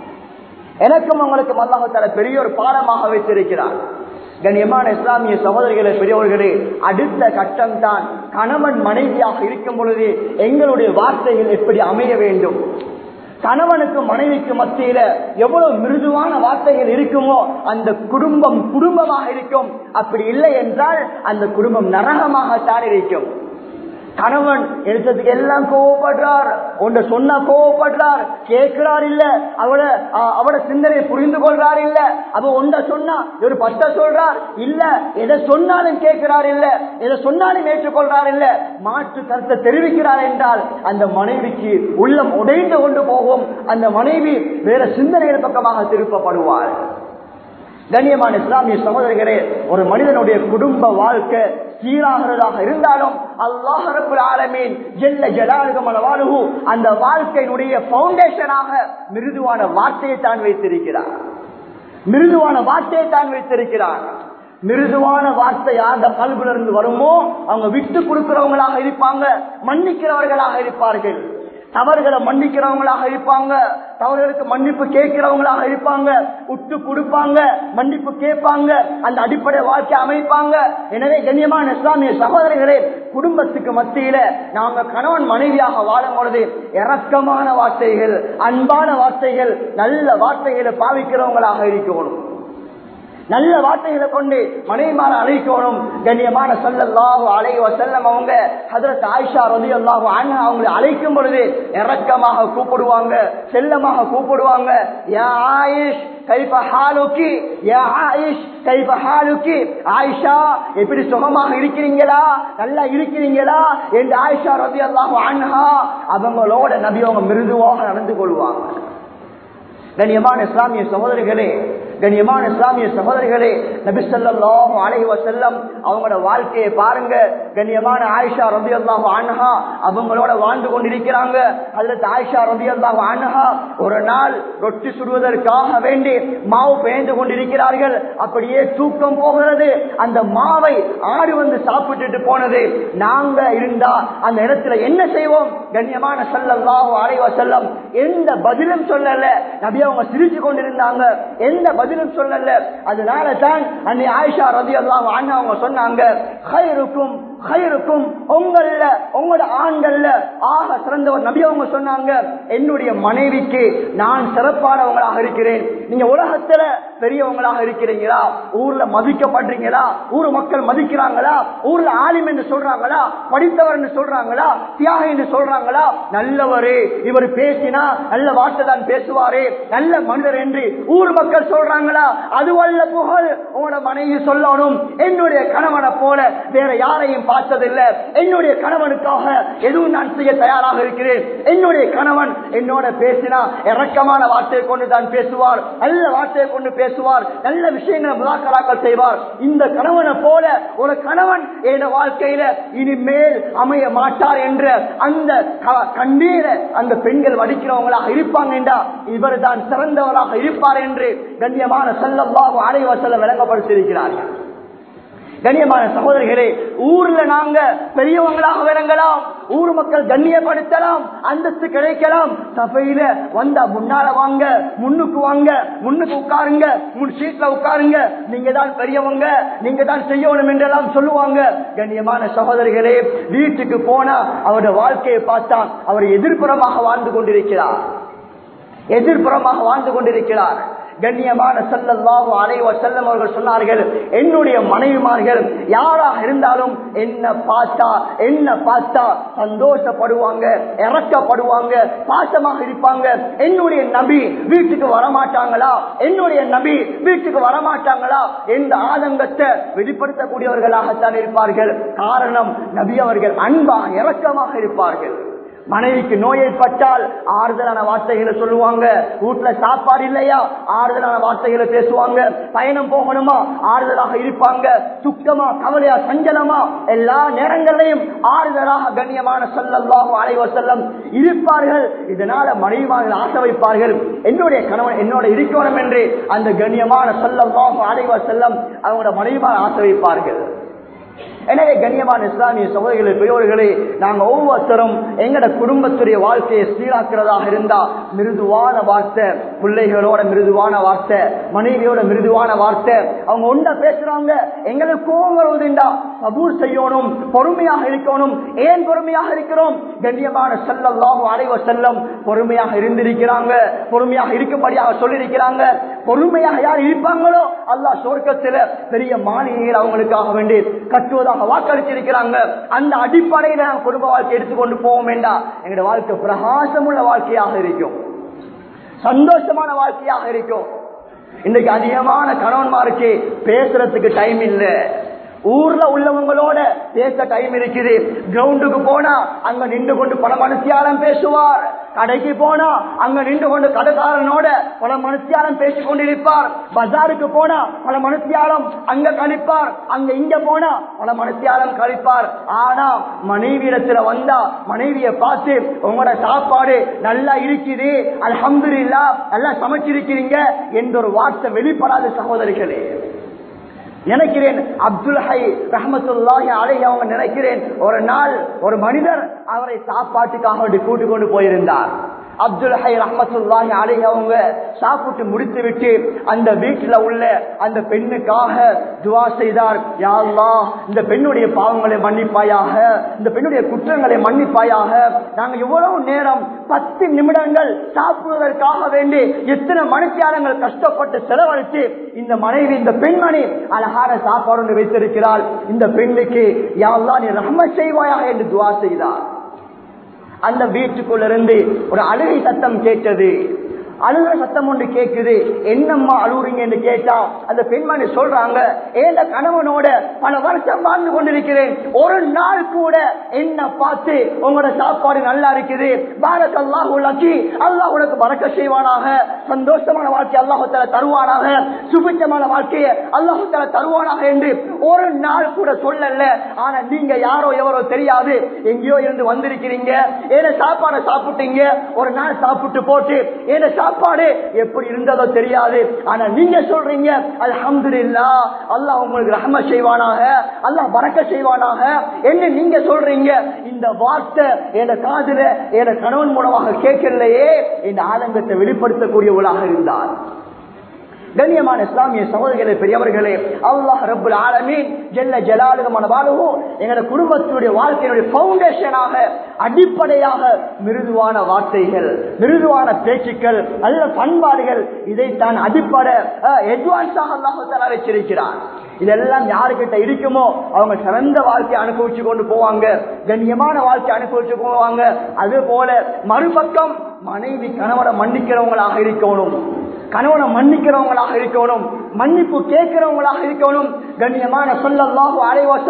எனக்கும் உங்களுக்கும் அல்லாஹால பெரிய ஒரு பாடமாக வைத்திருக்கிறார் கண்ணியமான இஸ்லாமிய சகோதரிகளே பெரியவர்களே அடுத்த கட்டம் தான் கணவன் மனைவியாக இருக்கும் பொழுது எங்களுடைய வார்த்தைகள் எப்படி அமைய வேண்டும் கணவனுக்கு மனைவிக்கு மத்தியில எவ்வளவு மிருதுவான வார்த்தைகள் இருக்குமோ அந்த குடும்பம் குடும்பமாக இருக்கும் அப்படி இல்லை என்றால் அந்த குடும்பம் நரகமாகத்தான் இருக்கும் கணவன் எடுத்ததுக்கு எல்லாம் கோவப்படுறார் ஒன்று சொன்னா கோவப்படுறார் கேட்கிறார் இல்ல அவள அவட சிந்தனையை புரிந்து கொள்றார் இல்ல அவ ஒன்ற சொன்னா ஒரு பத்த சொல்றார் இல்ல எதை சொன்னாலும் கேட்கிறார் இல்ல எதை சொன்னாலும் ஏற்றுக்கொள்றார் இல்ல மாற்று கருத்தை தெரிவிக்கிறார் என்றால் அந்த மனைவிக்கு உள்ளம் உடைந்து கொண்டு போகும் அந்த மனைவி வேற சிந்தனையின் பக்கமாக திருப்பப்படுவார் கண்ணியமான இஸ்லாமிய சகோதரிகளே ஒரு மனிதனுடைய குடும்ப வாழ்க்கை சீராகிறதாக இருந்தாலும் அல்லாஹ் ரபுல் ஆலமீன் ஜெல்ல ஜலாலுகமல வாழ்வு அந்த வாழ்க்கையினுடைய பவுண்டேஷனாக மிருதுவான வார்த்தையை தான் வைத்திருக்கிறார் மிருதுவான வார்த்தையை தான் வைத்திருக்கிறார் மிருதுவான வார்த்தை யார் கல்வில இருந்து வருமோ அவங்க விட்டு கொடுக்கிறவங்களாக இருப்பாங்க மன்னிக்கிறவர்களாக இருப்பார்கள் தவறுகளை மன்னிக்கிறவங்களாக இருப்பாங்க தவறுகளுக்கு மன்னிப்பு கேட்கிறவங்களாக இருப்பாங்க விட்டு கொடுப்பாங்க மன்னிப்பு கேட்பாங்க அந்த அடிப்படை வாழ்க்கை அமைப்பாங்க எனவே கண்ணியமான இஸ்லாமிய சகோதரிகளே குடும்பத்துக்கு மத்தியில நாங்க கணவன் மனைவியாக வாழும் பொழுது இறக்கமான வார்த்தைகள் அன்பான வார்த்தைகள் நல்ல வார்த்தைகளை பாவிக்கிறவங்களாக இருக்கணும் நல்ல வார்த்தைகளை கொண்டு மனைவிமார அழைக்கணும் கண்ணியமான சொல்லல்லாஹு அலைவ செல்லம் அவங்க ஹதரத் ஆயிஷா ரதி அல்லாஹு அவங்களை அழைக்கும் பொழுது இறக்கமாக கூப்பிடுவாங்க செல்லமாக கூப்பிடுவாங்க யா ஆயிஷ் கைப ஹாலுக்கி யா ஆயிஷ் கைப ஹாலுக்கி ஆயிஷா எப்படி சுகமாக இருக்கிறீங்களா நல்லா இருக்கிறீங்களா என்று ஆயிஷா ரதி அல்லாஹு அன்ஹா அவங்களோட நபி அவங்க மிருதுவாக நடந்து கொள்வாங்க கண்ணியமான இஸ்லாமிய சகோதரிகளே கண்ணியமான இஸ்லாமிய சகோதரிகளே நபி ஸல்லல்லாஹு அலைஹி வஸல்லம் அவங்களோட வாழ்க்கையை பாருங்க கண்ணியமான ஆயிஷா ரலியல்லாஹு அன்ஹா அவங்களோட வாழ்ந்து கொண்டிருக்கிறாங்க ஹஜ்ரத் ஆயிஷா ரலியல்லாஹு அன்ஹா ஒரு நாள் ரொட்டி சுடுவதற்காக வேண்டி மாவு பேய்ந்து கொண்டிருக்கிறார்கள் அப்படியே தூக்கம் போகிறது அந்த மாவை ஆடு வந்து சாப்பிட்டுட்டு போனது நாங்க இருந்தா அந்த இடத்துல என்ன செய்வோம் கண்ணியமான ஸல்லல்லாஹு அலைஹி வஸல்லம் எந்த பதிலும் சொல்லல நபி அவங்க சிரிச்சு கொண்டிருந்தாங்க எந்த பதிலும் சொல்லல அதனால தான் அன்னை ஆயிஷா ரதி அல்லாஹ் அவங்க சொன்னாங்க "ஹைருக்கும் ஹைருக்கும் உங்கள உங்களோட ஆண்கள்ல ஆக சிறந்தவர் நபி அவங்க சொன்னாங்க என்னுடைய மனைவிக்கு நான் சிறப்பானவங்களாக இருக்கிறேன் நீங்க உலகத்துல பெரியவங்களாக இருக்கிறீங்களா ஊர்ல மதிக்கப்படுறீங்களா ஊர் மக்கள் மதிக்கிறாங்களா ஊர்ல ஆலிம் என்று சொல்றாங்களா படித்தவர் என்று சொல்றாங்களா தியாகி என்று சொல்றாங்களா நல்லவரே இவர் பேசினா நல்ல வார்த்தை தான் பேசுவாரே நல்ல மனிதர் என்று ஊர் மக்கள் சொல்றாங்களா அதுவல்ல புகழ் உங்களோட மனைவி சொல்லணும் என்னுடைய கணவனை போல வேற யாரையும் பார்த்ததில்லை என்னுடைய கணவனுக்காக எதுவும் நான் செய்ய தயாராக இருக்கிறேன் என்னுடைய கணவன் என்னோட பேசினா இறக்கமான வார்த்தையை கொண்டு தான் பேசுவார் நல்ல வார்த்தையை கொண்டு பேசுவார் நல்ல விஷயங்களை முதாக்கராக்கள் செய்வார் இந்த கணவனை போல ஒரு கணவன் என் வாழ்க்கையில இனிமேல் அமைய மாட்டார் என்ற அந்த க- கண்ணீர அந்த பெண்கள் வடிக்கிறவங்களாக இருப்பாங்க என்றா இவர் தான் சிறந்தவராக இருப்பார் என்று கண்ணியமான செல்லவாக அனைவசல்ல விளங்கப்படுத்தியிருக்கிறார்கள் கண்ணியமான சகோதரிகளே ஊர்ல நாங்க பெரியவங்களாக விளங்கலாம் ஊர் மக்கள் கண்ணியப்படுத்தலாம் அந்தஸ்து கிடைக்கலாம் சபையில வந்தா முன்னால வாங்க முன்னுக்கு வாங்க முன்னுக்கு உட்காருங்க முன் சீட்ல உட்காருங்க நீங்க தான் பெரியவங்க நீங்க தான் செய்யணும் என்றெல்லாம் சொல்லுவாங்க கண்ணியமான சகோதரிகளே வீட்டுக்கு போனா அவருடைய வாழ்க்கையை பார்த்தா அவர் எதிர்ப்புறமாக வாழ்ந்து கொண்டிருக்கிறார் எதிர்ப்புறமாக வாழ்ந்து கொண்டிருக்கிறார் கண்ணியமான செல்லல்லாஹு அலைவ செல்லம் அவர்கள் சொன்னார்கள் என்னுடைய மனைவிமார்கள் யாராக இருந்தாலும் என்ன பார்த்தா என்ன பார்த்தா சந்தோஷப்படுவாங்க இறக்கப்படுவாங்க பாசமாக இருப்பாங்க என்னுடைய நபி வீட்டுக்கு வரமாட்டாங்களா என்னுடைய நபி வீட்டுக்கு வரமாட்டாங்களா என்ற ஆதங்கத்தை வெளிப்படுத்தக்கூடியவர்களாகத்தான் இருப்பார்கள் காரணம் நபி அவர்கள் அன்பாக இறக்கமாக இருப்பார்கள் மனைவிக்கு நோய் ஏற்பட்டால் ஆறுதலான வார்த்தைகளை சொல்லுவாங்க வீட்டுல சாப்பாடு இல்லையா ஆறுதலான வார்த்தைகளை பேசுவாங்க பயணம் போகணுமா ஆறுதலாக இருப்பாங்க துக்கமா கவலையா சஞ்சலமா எல்லா நேரங்களிலையும் ஆறுதலாக கண்ணியமான சொல்லல்லாகும் அலைவ செல்லம் இருப்பார்கள் இதனால மனைவிமார்கள் ஆசை வைப்பார்கள் என்னுடைய கணவன் என்னோட இருக்கணும் என்று அந்த கண்ணியமான சொல்லல்லாகும் அலைவ செல்லம் அவங்களோட மனைவிமார் ஆசை வைப்பார்கள் எனவே கண்ணியமான இஸ்லாமிய சகோதரிகளே பெரியவர்களே நாங்க ஒவ்வொருத்தரும் எங்கட குடும்பத்துடைய வாழ்க்கையை சீராக்கிறதாக இருந்தா மிருதுவான வார்த்தை பிள்ளைகளோட மிருதுவான வார்த்தை மனைவியோட மிருதுவான வார்த்தை அவங்க ஒன்றை பேசுறாங்க எங்களுக்கு கோபம் வருவதுண்டா கபூர் செய்யணும் பொறுமையாக இருக்கணும் ஏன் பொறுமையாக இருக்கிறோம் கண்ணியமான செல்லல்லாஹு அலைவ செல்லம் பொறுமையாக இருந்திருக்கிறாங்க பொறுமையாக இருக்கும்படியாக சொல்லியிருக்கிறாங்க பொறுமையாக யார் இருப்பாங்களோ அல்லாஹ் சொர்க்கத்துல பெரிய மாளிகைகள் அவங்களுக்காக வேண்டி கட்டுவதாக வாக்களிச்சிருக்கிறாங்க அந்த அடிப்படையில நாம் குடும்ப வாழ்க்கை எடுத்துக்கொண்டு போவோம் வேண்டாம் எங்களுடைய வாழ்க்கை பிரகாசமுள்ள வாழ்க்கையாக இருக்கும் சந்தோஷமான வாழ்க்கையாக இருக்கும் இன்னைக்கு அதிகமான கணவன்மாருக்கு பேசுறதுக்கு டைம் இல்லை ஊர்ல உள்ளவங்களோட பேச டைம் இருக்குது கிரவுண்டுக்கு போனா அங்க நின்று கொண்டு பல மனுஷியாலம் பேசுவார் கடைக்கு போனா அங்க நின்று கொண்டு கடைக்காரனோட பல மனுஷியாலம் பேசிக் கொண்டிருப்பார் பஜாருக்கு போனா பல மனுஷியாலம் அங்க கழிப்பார் அங்க இங்க போனா பல மனுஷியாலம் கழிப்பார் ஆனா மனைவியிடத்துல வந்தா மனைவிய பார்த்து உங்களோட சாப்பாடு நல்லா இருக்குது அல்ஹம்துலில்லா நல்லா சமைச்சிருக்கிறீங்க என்ற ஒரு வார்த்தை வெளிப்படாத சகோதரிகளே நினைக்கிறேன் அப்துல் ஹை ரஹமத்துல்லாஹி அலை அவங்க நினைக்கிறேன் ஒரு நாள் ஒரு மனிதர் அவரை சாப்பாட்டுக்காக வேண்டி கூட்டு கொண்டு போயிருந்தார் அப்துல் ஹை ரஹமத்துல்லாஹி அலை அவங்க சாப்பிட்டு முடித்து விட்டு அந்த வீட்டில் உள்ள அந்த பெண்ணுக்காக துவா செய்தார் யா அல்லாஹ் இந்த பெண்ணுடைய பாவங்களை மன்னிப்பாயாக இந்த பெண்ணுடைய குற்றங்களை மன்னிப்பாயாக நாங்க எவ்வளவு நேரம் பத்து நிமிடங்கள் சாப்பிடுவதற்காக வேண்டி எத்தனை மனுஷியாரங்கள் கஷ்டப்பட்டு செலவழித்து இந்த மனைவி இந்த பெண்மணி அழகான சாப்பாடு ஒன்று வைத்திருக்கிறாள் இந்த பெண்ணுக்கு யாழ்லா நீ ரஹ்ம செய்வாயாக என்று துவா செய்தார் அந்த வீட்டுக்குள்ள இருந்து ஒரு அழுகை சத்தம் கேட்டது அழுக சத்தம் ஒன்று கேட்குது என்னம்மா அழுகுறீங்க என்று கேட்டா அந்த பெண்மணி சொல்றாங்க ஏந்த கணவனோட பல வருஷம் வாழ்ந்து கொண்டிருக்கிறேன் ஒரு நாள் கூட என்ன பார்த்து உங்களோட சாப்பாடு நல்லா இருக்குது பாரத் அல்லாஹ் உள்ளாக்கி அல்லாஹ் உனக்கு பறக்க செய்வானாக சந்தோஷமான வாழ்க்கை அல்லாஹால தருவானாக சுபிச்சமான வாழ்க்கையை அல்லாஹால தருவானாக என்று ஒரு நாள் கூட சொல்லல ஆனா நீங்க யாரோ எவரோ தெரியாது எங்கேயோ இருந்து வந்திருக்கிறீங்க ஏன சாப்பாடை சாப்பிட்டீங்க ஒரு நாள் சாப்பிட்டு போட்டு ஏன சாப்பாடு எப்படி இருந்ததோ தெரியாது ஆனா நீங்க சொல்றீங்க அல்ஹம்துலில்லா அல்லாஹ் உங்களுக்கு ரஹம செய்வானாக அல்லாஹ் பறக்க செய்வானாக என்று நீங்க சொல்றீங்க இந்த வார்த்தை என் காதுல என் கணவன் மூலமாக கேட்கலையே இந்த ஆதங்கத்தை வெளிப்படுத்தக்கூடியவளாக இருந்தார் கண்ணியமான இஸ்லாமிய சகோதரர்களே பெரியவர்களே அல்லாஹ் ரபுல் ஆலமீன் ஜெல்ல ஜலாலுகமான வாழ்வோ எங்களோட குடும்பத்தினுடைய வாழ்க்கையினுடைய பவுண்டேஷனாக அடிப்படையாக மிருதுவான வார்த்தைகள் மிருதுவான பேச்சுக்கள் நல்ல பண்பாடுகள் இதைத்தான் அடிப்படை அட்வான்ஸாக அல்லாஹால வச்சிருக்கிறார் இதெல்லாம் யாருக்கிட்ட இருக்குமோ அவங்க சிறந்த வாழ்க்கை அனுபவிச்சு கொண்டு போவாங்க கண்ணியமான வாழ்க்கை அனுபவிச்சு போவாங்க அது போல மறுபக்கம் மனைவி கணவனை மன்னிக்கிறவங்களாக இருக்கணும் கணவனை மன்னிக்கிறவங்களாக இருக்கணும் மன்னிப்பு கேட்கிறவங்களாக இருக்கணும் கண்ணியமான சொல்லல்லாஹு அலைவ செல்லம்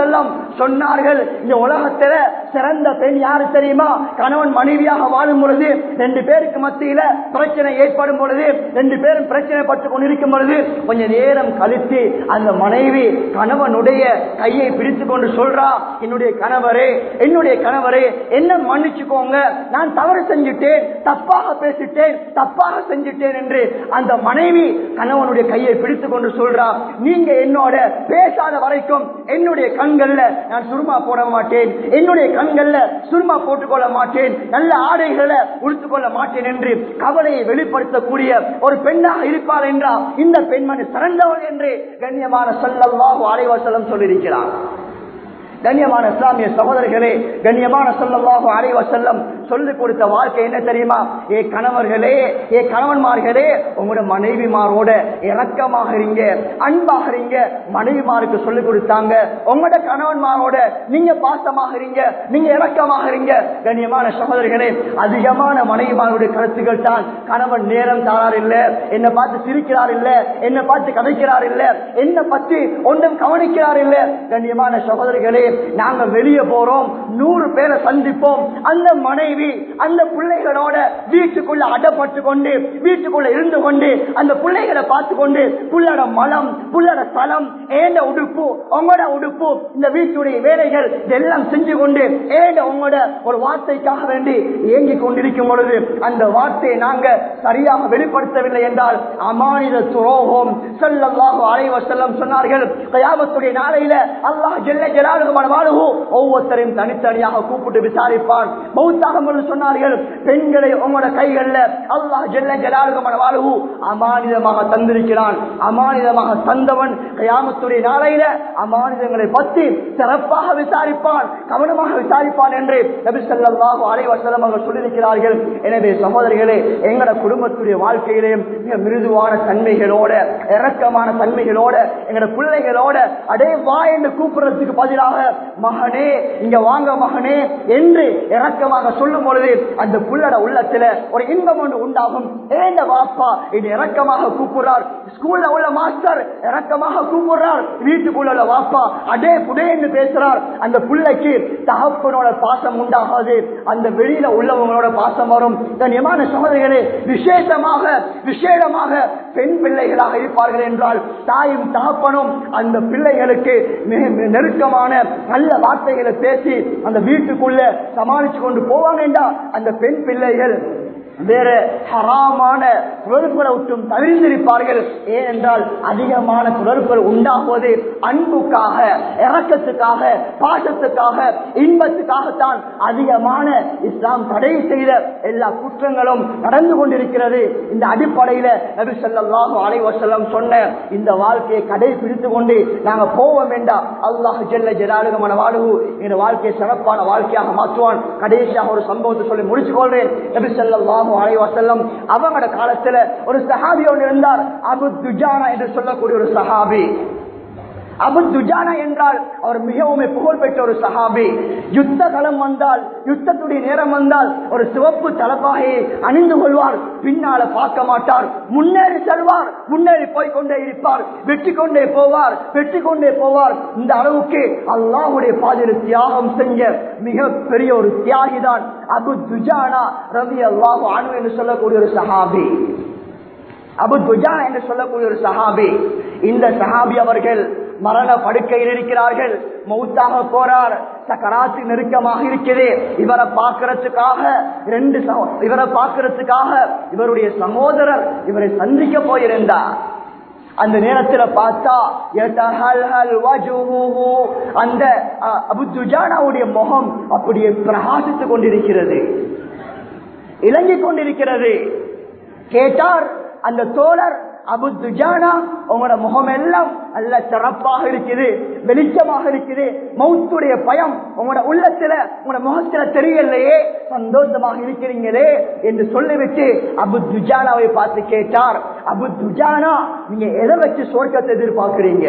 சொன்னார்கள் இந்த உலகத்துல சிறந்த பெண் யாரு தெரியுமா கணவன் மனைவியாக வாழும் பொழுது ரெண்டு பேருக்கு மத்தியில பிரச்சனை ஏற்படும் பொழுது ரெண்டு பேரும் பிரச்சனை பட்டு கொண்டிருக்கும் பொழுது கொஞ்ச நேரம் கழித்து அந்த மனைவி கணவனுடைய கையை பிடித்து கொண்டு சொல்றா என்னுடைய கணவரே என்னுடைய கணவரே என்ன மன்னிச்சுக்கோங்க நான் தவறு செஞ்சுட்டேன் தப்பாக பேசிட்டேன் தப்பாக செஞ்சுட்டேன் என்று அந்த மனைவி கணவனுடைய கையை பிடித்து கொண்டு சொல்றா நீங்க என்னோட பேசாத வரைக்கும் என்னுடைய கண்கள்ல நான் சுருமா போட மாட்டேன் என்னுடைய கண்கள்ல சுருமா போட்டுக்கொள்ள மாட்டேன் நல்ல ஆடைகளை உடுத்துக் கொள்ள மாட்டேன் என்று கவலையை வெளிப்படுத்தக்கூடிய ஒரு பெண்ணாக இருப்பார் என்றா இந்த பெண்மணி சிறந்தவள் என்று கண்ணியமான சொல்லல்லாஹு அலைவசலம் சொல்லியிருக்கிறார் கண்ணியமான இஸ்லாமிய சகோதரர்களே கண்ணியமான சொல்லல்லாஹு அலைவ செல்லம் சொல்லிக் கொடுத்த வாழ்க்கை என்ன தெரியுமா ஏ கணவர்களே ஏ கணவன்மார்களே உங்களோட மனைவிமாரோட இறக்கமாக இருங்க அன்பாக இருங்க மனைவிமாருக்கு சொல்லிக் கொடுத்தாங்க உங்களோட கணவன்மாரோட நீங்க பாசமாக இருங்க நீங்க இறக்கமாக இருங்க கண்ணியமான சகோதரர்களே அதிகமான மனைவிமாருடைய கருத்துக்கள் தான் கணவன் நேரம் தாரார் இல்ல என்ன பார்த்து சிரிக்கிறார் இல்ல என்ன பார்த்து கதைக்கிறார் இல்ல என்ன பத்தி ஒன்றும் கவனிக்கிறார் இல்ல கண்ணியமான சகோதரிகளே நாங்க வெளியே போறோம் நூறு பேரை சந்திப்போம் அந்த மனைவி அந்த பிள்ளைகளோட வீட்டுக்குள்ள அடப்பட்டு கொண்டு வீட்டுக்குள்ள இருந்து கொண்டு அந்த பிள்ளைகளை பார்த்து கொண்டு புள்ளட மலம் புள்ளட ஸ்தலம் ஏண்ட உடுப்பு உங்களோட உடுப்பு இந்த வீட்டுடைய வேலைகள் இதெல்லாம் செஞ்சு கொண்டு ஏண்ட உங்களோட ஒரு வார்த்தைக்காக வேண்டி இயங்கிக் கொண்டிருக்கும் பொழுது அந்த வார்த்தையை நாங்க சரியாக வெளிப்படுத்தவில்லை என்றால் அமானித துரோகம் செல்லல்லாக அலைவ செல்லம் சொன்னார்கள் கயாமத்துடைய நாளையில அல்லாஹ் ஜெல்ல ஜலாலுகமான வாழ்வு ஒவ்வொருத்தரையும் தனித்தனியாக கூப்பிட்டு விசாரிப்பான் மௌத்தாகம் என்று சொன்னார்கள் பெண்களை உங்களோட கைகள்ல அல்லாஹ் ஜெல்ல ஜலாலுகமான வாழ்வு அமானிதமாக தந்திருக்கிறான் அமானிதமாக தந்தவன் கயாமத்துடைய நாளையில அமானிதங்களை பற்றி சிறப்பாக விசாரிப்பான் கவனமாக விசாரிப்பான் என்று நபி ஸல்லல்லாஹு அலைஹி வஸல்லம் அவர்கள் சொல்லியிருக்கிறார்கள் எனவே சகோதரிகளே எங்கட குடும்பத்துடைய வாழ்க்கையிலே மிக மிருதுவான தன்மைகளோட இறக்கமான தன்மைகளோட எங்கட பிள்ளைகளோட அடே வா என்று கூப்பிடுறதுக்கு பதிலாக மகனே இங்க வாங்க மகனே என்று இறக்கமாக சொல்லும் பொழுது அந்த புள்ளட உள்ளத்துல ஒரு இன்பம் ஒன்று உண்டாகும் ஏண்ட வாப்பா இது இறக்கமாக கூப்பிடுறார் ஸ்கூல்ல உள்ள மாஸ்டர் இறக்கமாக கூப்பிடுறார் வீட்டுக்குள்ள உள்ள வாப்பா அடே புடேன்னு பேசுறார் அந்த பிள்ளைக்கு தகப்பனோட பாசம் உண்டாகாது அந்த வெளியில உள்ளவங்களோட பாசம் வரும் கண்ணியமான சகோதரிகளே விசேஷமாக விசேடமாக பெண் பிள்ளைகளாக இருப்பார்கள் என்றால் தாயும் தகப்பனும் அந்த பிள்ளைகளுக்கு மிக மிக நெருக்கமான நல்ல வார்த்தைகளை பேசி அந்த வீட்டுக்குள்ள சமாளிச்சு கொண்டு போவாங்க என்றா அந்த பெண் பிள்ளைகள் வேற ஹராமான தொடர்புகளை விட்டும் தவிர்த்திருப்பார்கள் ஏனென்றால் அதிகமான தொடர்புகள் உண்டாகுவது அன்புக்காக இறக்கத்துக்காக பாசத்துக்காக இன்பத்துக்காகத்தான் அதிகமான இஸ்லாம் தடை செய்த எல்லா குற்றங்களும் நடந்து கொண்டிருக்கிறது இந்த அடிப்படையில நபி ஸல்லல்லாஹு அலைஹி வஸல்லம் சொன்ன இந்த வாழ்க்கையை கடைபிடித்து கொண்டு நாங்க போவோம் வேண்டாம் அல்லாஹ் ஜல்ல ஜலாலுகமான வாழ்வு இந்த வாழ்க்கையை சிறப்பான வாழ்க்கையாக மாற்றுவான் கடைசியாக ஒரு சம்பவத்தை சொல்லி முடிச்சு கொள்றேன் நபி ஸல்லல்லாஹு அலைஹி வஸல்லம் அவங்களோட காலத்துல ஒரு சஹாபி ஒன்று இருந்தார் அபு துஜானா என்று சொல்லக்கூடிய ஒரு சஹாபி அபு துஜானா என்றால் அவர் மிகவும் புகழ்பெற்ற ஒரு சஹாபி யுத்த களம் வந்தால் யுத்தத்துடைய நேரம் வந்தால் ஒரு சிவப்பு தலப்பாகையை அணிந்து கொள்வார் பின்னால பார்க்க மாட்டார் முன்னேறி செல்வார் முன்னேறி போய் கொண்டே இருப்பார் வெற்றி கொண்டே போவார் வெற்றி கொண்டே போவார் இந்த அளவுக்கு அல்லாஹுடைய பாதையில் தியாகம் செஞ்ச மிக பெரிய ஒரு தியாகிதான் அபு துஜானா ரவி அல்லாஹு அனு என்று சொல்லக்கூடிய ஒரு சஹாபி அபு துஜா என்று சொல்லக்கூடிய ஒரு சஹாபி இந்த சஹாபி அவர்கள் மரண படுக்கையில் இருக்கிறார்கள் மௌத்தாக போறார் சக்கராத்து நெருக்கமாக இருக்குது இவரை பார்க்கறதுக்காக ரெண்டு சகோ- இவரை பார்க்கறதுக்காக இவருடைய சகோதரர் இவரை சந்திக்க போயிருந்தார் அந்த நேரத்துல பார்த்தா யதஹல்ஹல் வஜுஹுஹு. அந்த அஹ், அபு துஜானாவுடைய முகம் அப்படியே பிரகாசித்துக் கொண்டிருக்கிறது இலங்கிக் கொண்டிருக்கிறது கேட்டார் அந்த தோழர் அபு துஜானா உங்களோட முகம் எல்லாம் நல்ல சிறப்பாக இருக்குது வெளிச்சமாக இருக்குது மௌத்துடைய பயம் உங்களோட உள்ளத்துல உங்களோட முகத்துல தெரியலையே சந்தோஷமாக இருக்கிறீங்களே என்று சொல்லிவிட்டு அபு துஜானாவை பார்த்து கேட்டார் அபு துஜானா நீங்க எதை வச்சு சொர்க்கத்தை எதிர்பார்க்கிறீங்க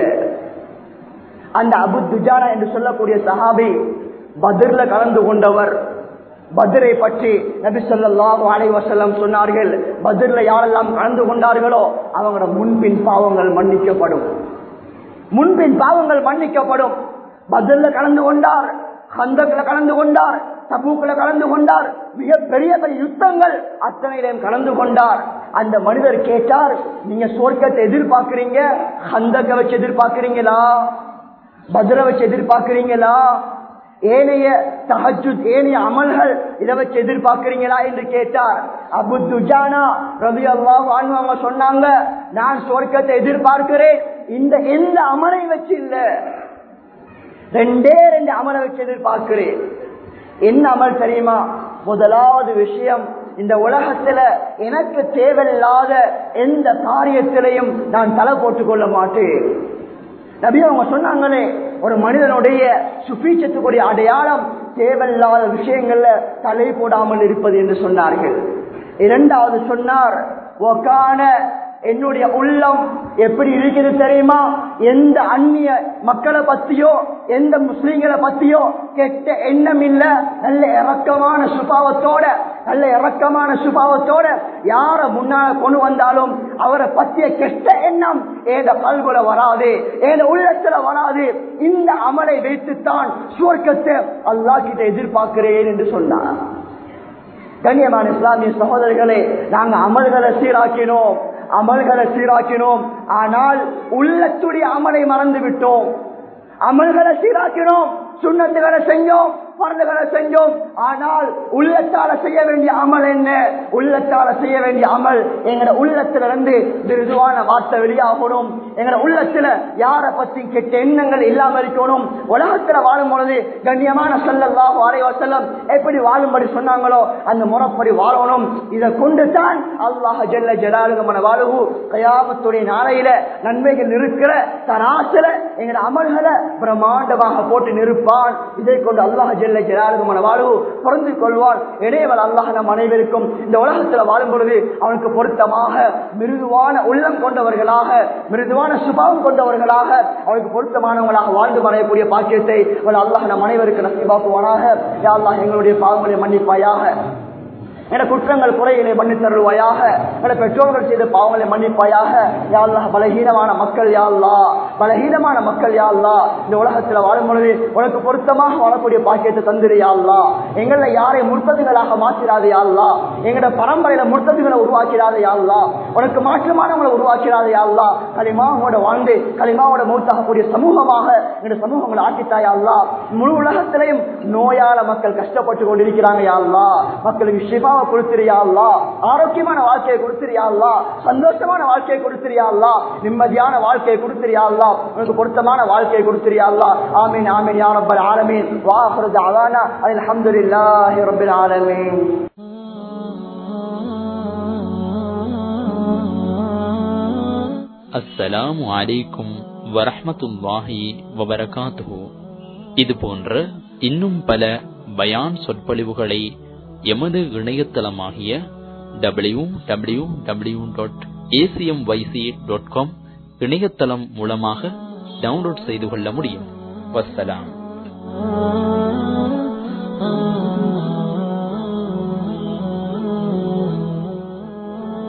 அந்த அபு துஜானா என்று சொல்லக்கூடிய சஹாபி பத்ர்ல கலந்து கொண்டவர் பத்ரை பற்றி நபி ஸல்லல்லாஹு அலைஹி வஸல்லம் சொன்னார்கள் பத்ர்ல யாரெல்லாம் கலந்து கொண்டார்களோ அவங்களோட முன்பின் பாவங்கள் மன்னிக்கப்படும் முன்பின் பாவங்கள் மன்னிக்கப்படும் பதில்ல கலந்து கொண்டார் ஹந்தக்ல கலந்து கொண்டார் தபூக்ல கலந்து கொண்டார் மிக பெரிய பெரிய யுத்தங்கள் அத்தனையிலையும் கலந்து கொண்டார் அந்த மனிதர் கேட்டார் நீங்க சொர்க்கத்தை எதிர்பார்க்கிறீங்க ஹந்தக்க வச்சு எதிர்பார்க்கிறீங்களா பதில வச்சு எதிர்பார்க்கிறீங்களா ஏனைய தஹஜுத் ஏனைய அமல்கள் இதை வச்சு எதிர்பார்க்கிறீங்களா என்று கேட்டார் அபு துஜானா ரவி அல்லாஹ் அவங்க சொன்னாங்க நான் சொர்க்கத்தை எதிர்பார்க்கிறேன் இந்த எந்த அமலை வச்சு இல்ல ரெண்டே ரெண்டு அமலை வச்சு எதிர்பார்க்கிறேன் என்ன அமல் தெரியுமா முதலாவது விஷயம் இந்த உலகத்துல எனக்கு தேவையில்லாத எந்த காரியத்திலையும் நான் தலை போட்டுக் கொள்ள மாட்டேன் நபி அவங்க சொன்னாங்களே ஒரு மனிதனுடைய சுபீச்சத்துக்குரிய அடையாளம் தேவையில்லாத விஷயங்கள்ல தலை போடாமல் இருப்பது என்று சொன்னார்கள் இரண்டாவது சொன்னார் என்னுடைய உள்ளம் எப்படி இருக்கிறது தெரியுமா எந்த அந்நிய மக்களை பத்தியோ எந்த முஸ்லீம்களை பத்தியோ கெட்ட எண்ணம் இல்ல நல்ல இறக்கமான சுபாவத்தோட நல்ல இறக்கமான சுபாவத்தோட யார முன்னால கொண்டு வந்தாலும் அவரை பத்திய கெட்ட எண்ணம் ஏத பல்குல வராது ஏத உள்ளத்துல வராது இந்த அமலை வைத்துத்தான் சுவர்க்கத்தை அல்லா கிட்ட எதிர்பார்க்கிறேன் என்று சொன்னார் கண்ணியமான இஸ்லாமிய சகோதரர்களே நாங்க அமல்களை சீராக்கினோம் அமல்களை சீராக்கினோம் ஆனால் உள்ளத்துடைய அமலை மறந்து விட்டோம் அமல்களை சீராக்கினோம் சுண்ணத்துகளை செஞ்சோம் பரந்துகளை செஞ்சோம் ஆனால் உள்ளத்தால செய்ய வேண்டிய அமல் என்ன உள்ளத்தால செய்ய வேண்டிய அமல் எங்கட உள்ளத்துல இருந்து மிருதுவான வார்த்தை வெளியாகணும் எங்கட உள்ளத்துல யார பத்தி கெட்ட எண்ணங்கள் இல்லாம இருக்கணும் உலகத்துல வாழும் பொழுது கண்ணியமான செல்லல்லாம் வாழைவா செல்லம் எப்படி வாழும்படி சொன்னாங்களோ அந்த முறைப்படி வாழணும் இதை கொண்டு தான் அல்லாஹ் ஜெல்ல ஜலாலுகமான வாழ்வு கயாமத்துடைய நாளையில நன்மைகள் இருக்கிற தராசில எங்கட அமல்களை பிரமாண்டமாக போட்டு நிற்பான் இதை கொண்டு அல்லாஹ் ஜெல்ல ஜலாலுகமான வாழ்வு பொருந்து கொள்வான் இடையவள் அல்லாஹ் நம் அனைவருக்கும் இந்த உலகத்துல வாழும் பொழுது அவனுக்கு பொருத்தமாக மிருதுவான உள்ளம் கொண்டவர்களாக மிருதுவான சுபாவம் கொண்டவர்களாக அவனுக்கு பொருத்தமானவங்களாக வாழ்ந்து மறையக்கூடிய பாக்கியத்தை அல்லாஹ் நம் அனைவருக்கு நசிபாக்குவானாக யா அல்லாஹ் எங்களுடைய பாவங்களை மன்னிப்பாயாக என குற்றங்கள் குறைகளை மன்னி தருவாயாக என பெற்றோர்கள் செய்த பாவங்களை மன்னிப்பாயாக யாழ்லா பலகீனமான மக்கள் யாழ்லா பலகீனமான மக்கள் யாழ்லா இந்த உலகத்தில் வாழும் பொழுது உனக்கு பொருத்தமாக வாழக்கூடிய பாக்கியத்தை தந்திரு யாழ்லா எங்களை யாரை முற்பதுகளாக மாற்றிடாது யாழ்லா எங்களோட பரம்பரையில முற்பதுகளை உருவாக்கிறாது யாழ்லா உனக்கு மாற்றமானவங்களை உருவாக்கிறாது யாழ்லா களிமாவோட வாழ்ந்து களிமாவோட மூத்தாகக்கூடிய சமூகமாக எங்களுடைய சமூகங்களை ஆக்கித்தாயா அல்லா முழு உலகத்திலையும் நோயால மக்கள் கஷ்டப்பட்டு கொண்டிருக்கிறாங்க யாழ்லா மக்களுக்கு சிவாவை கொடுத்துறியா அல்லா ஆரோக்கியமான வாழ்க்கையை கொடுத்துறியா அல்லா சந்தோஷமான வாழ்க்கையை கொடுத்துறியா அல்லா நிம்மதியான வாழ்க்கையை கொடுத்துறியா அல்லா உனக்கு பொருத்தமான வாழ்க்கையை கொடுத்துறியா அல்லா ஆமீன் ஆமீன் யா ரப்பல் ஆலமீன் வாஹிரு தஅவானா அல்ஹம்துலில்லாஹி ரப்பில் ஆலமீன் அஸ்ஸலாமு அலைக்கும் வரஹ்மத்துல்லாஹி வபரகாத்துஹு இது போன்ற இன்னும் பல பயான் சொற்பொழிவுகளை எமது இணையதளமாகிய W W W dot ACM YC dot com இணையதளம் மூலமாக டவுன்லோட் செய்து கொள்ள முடியும் வசலாம்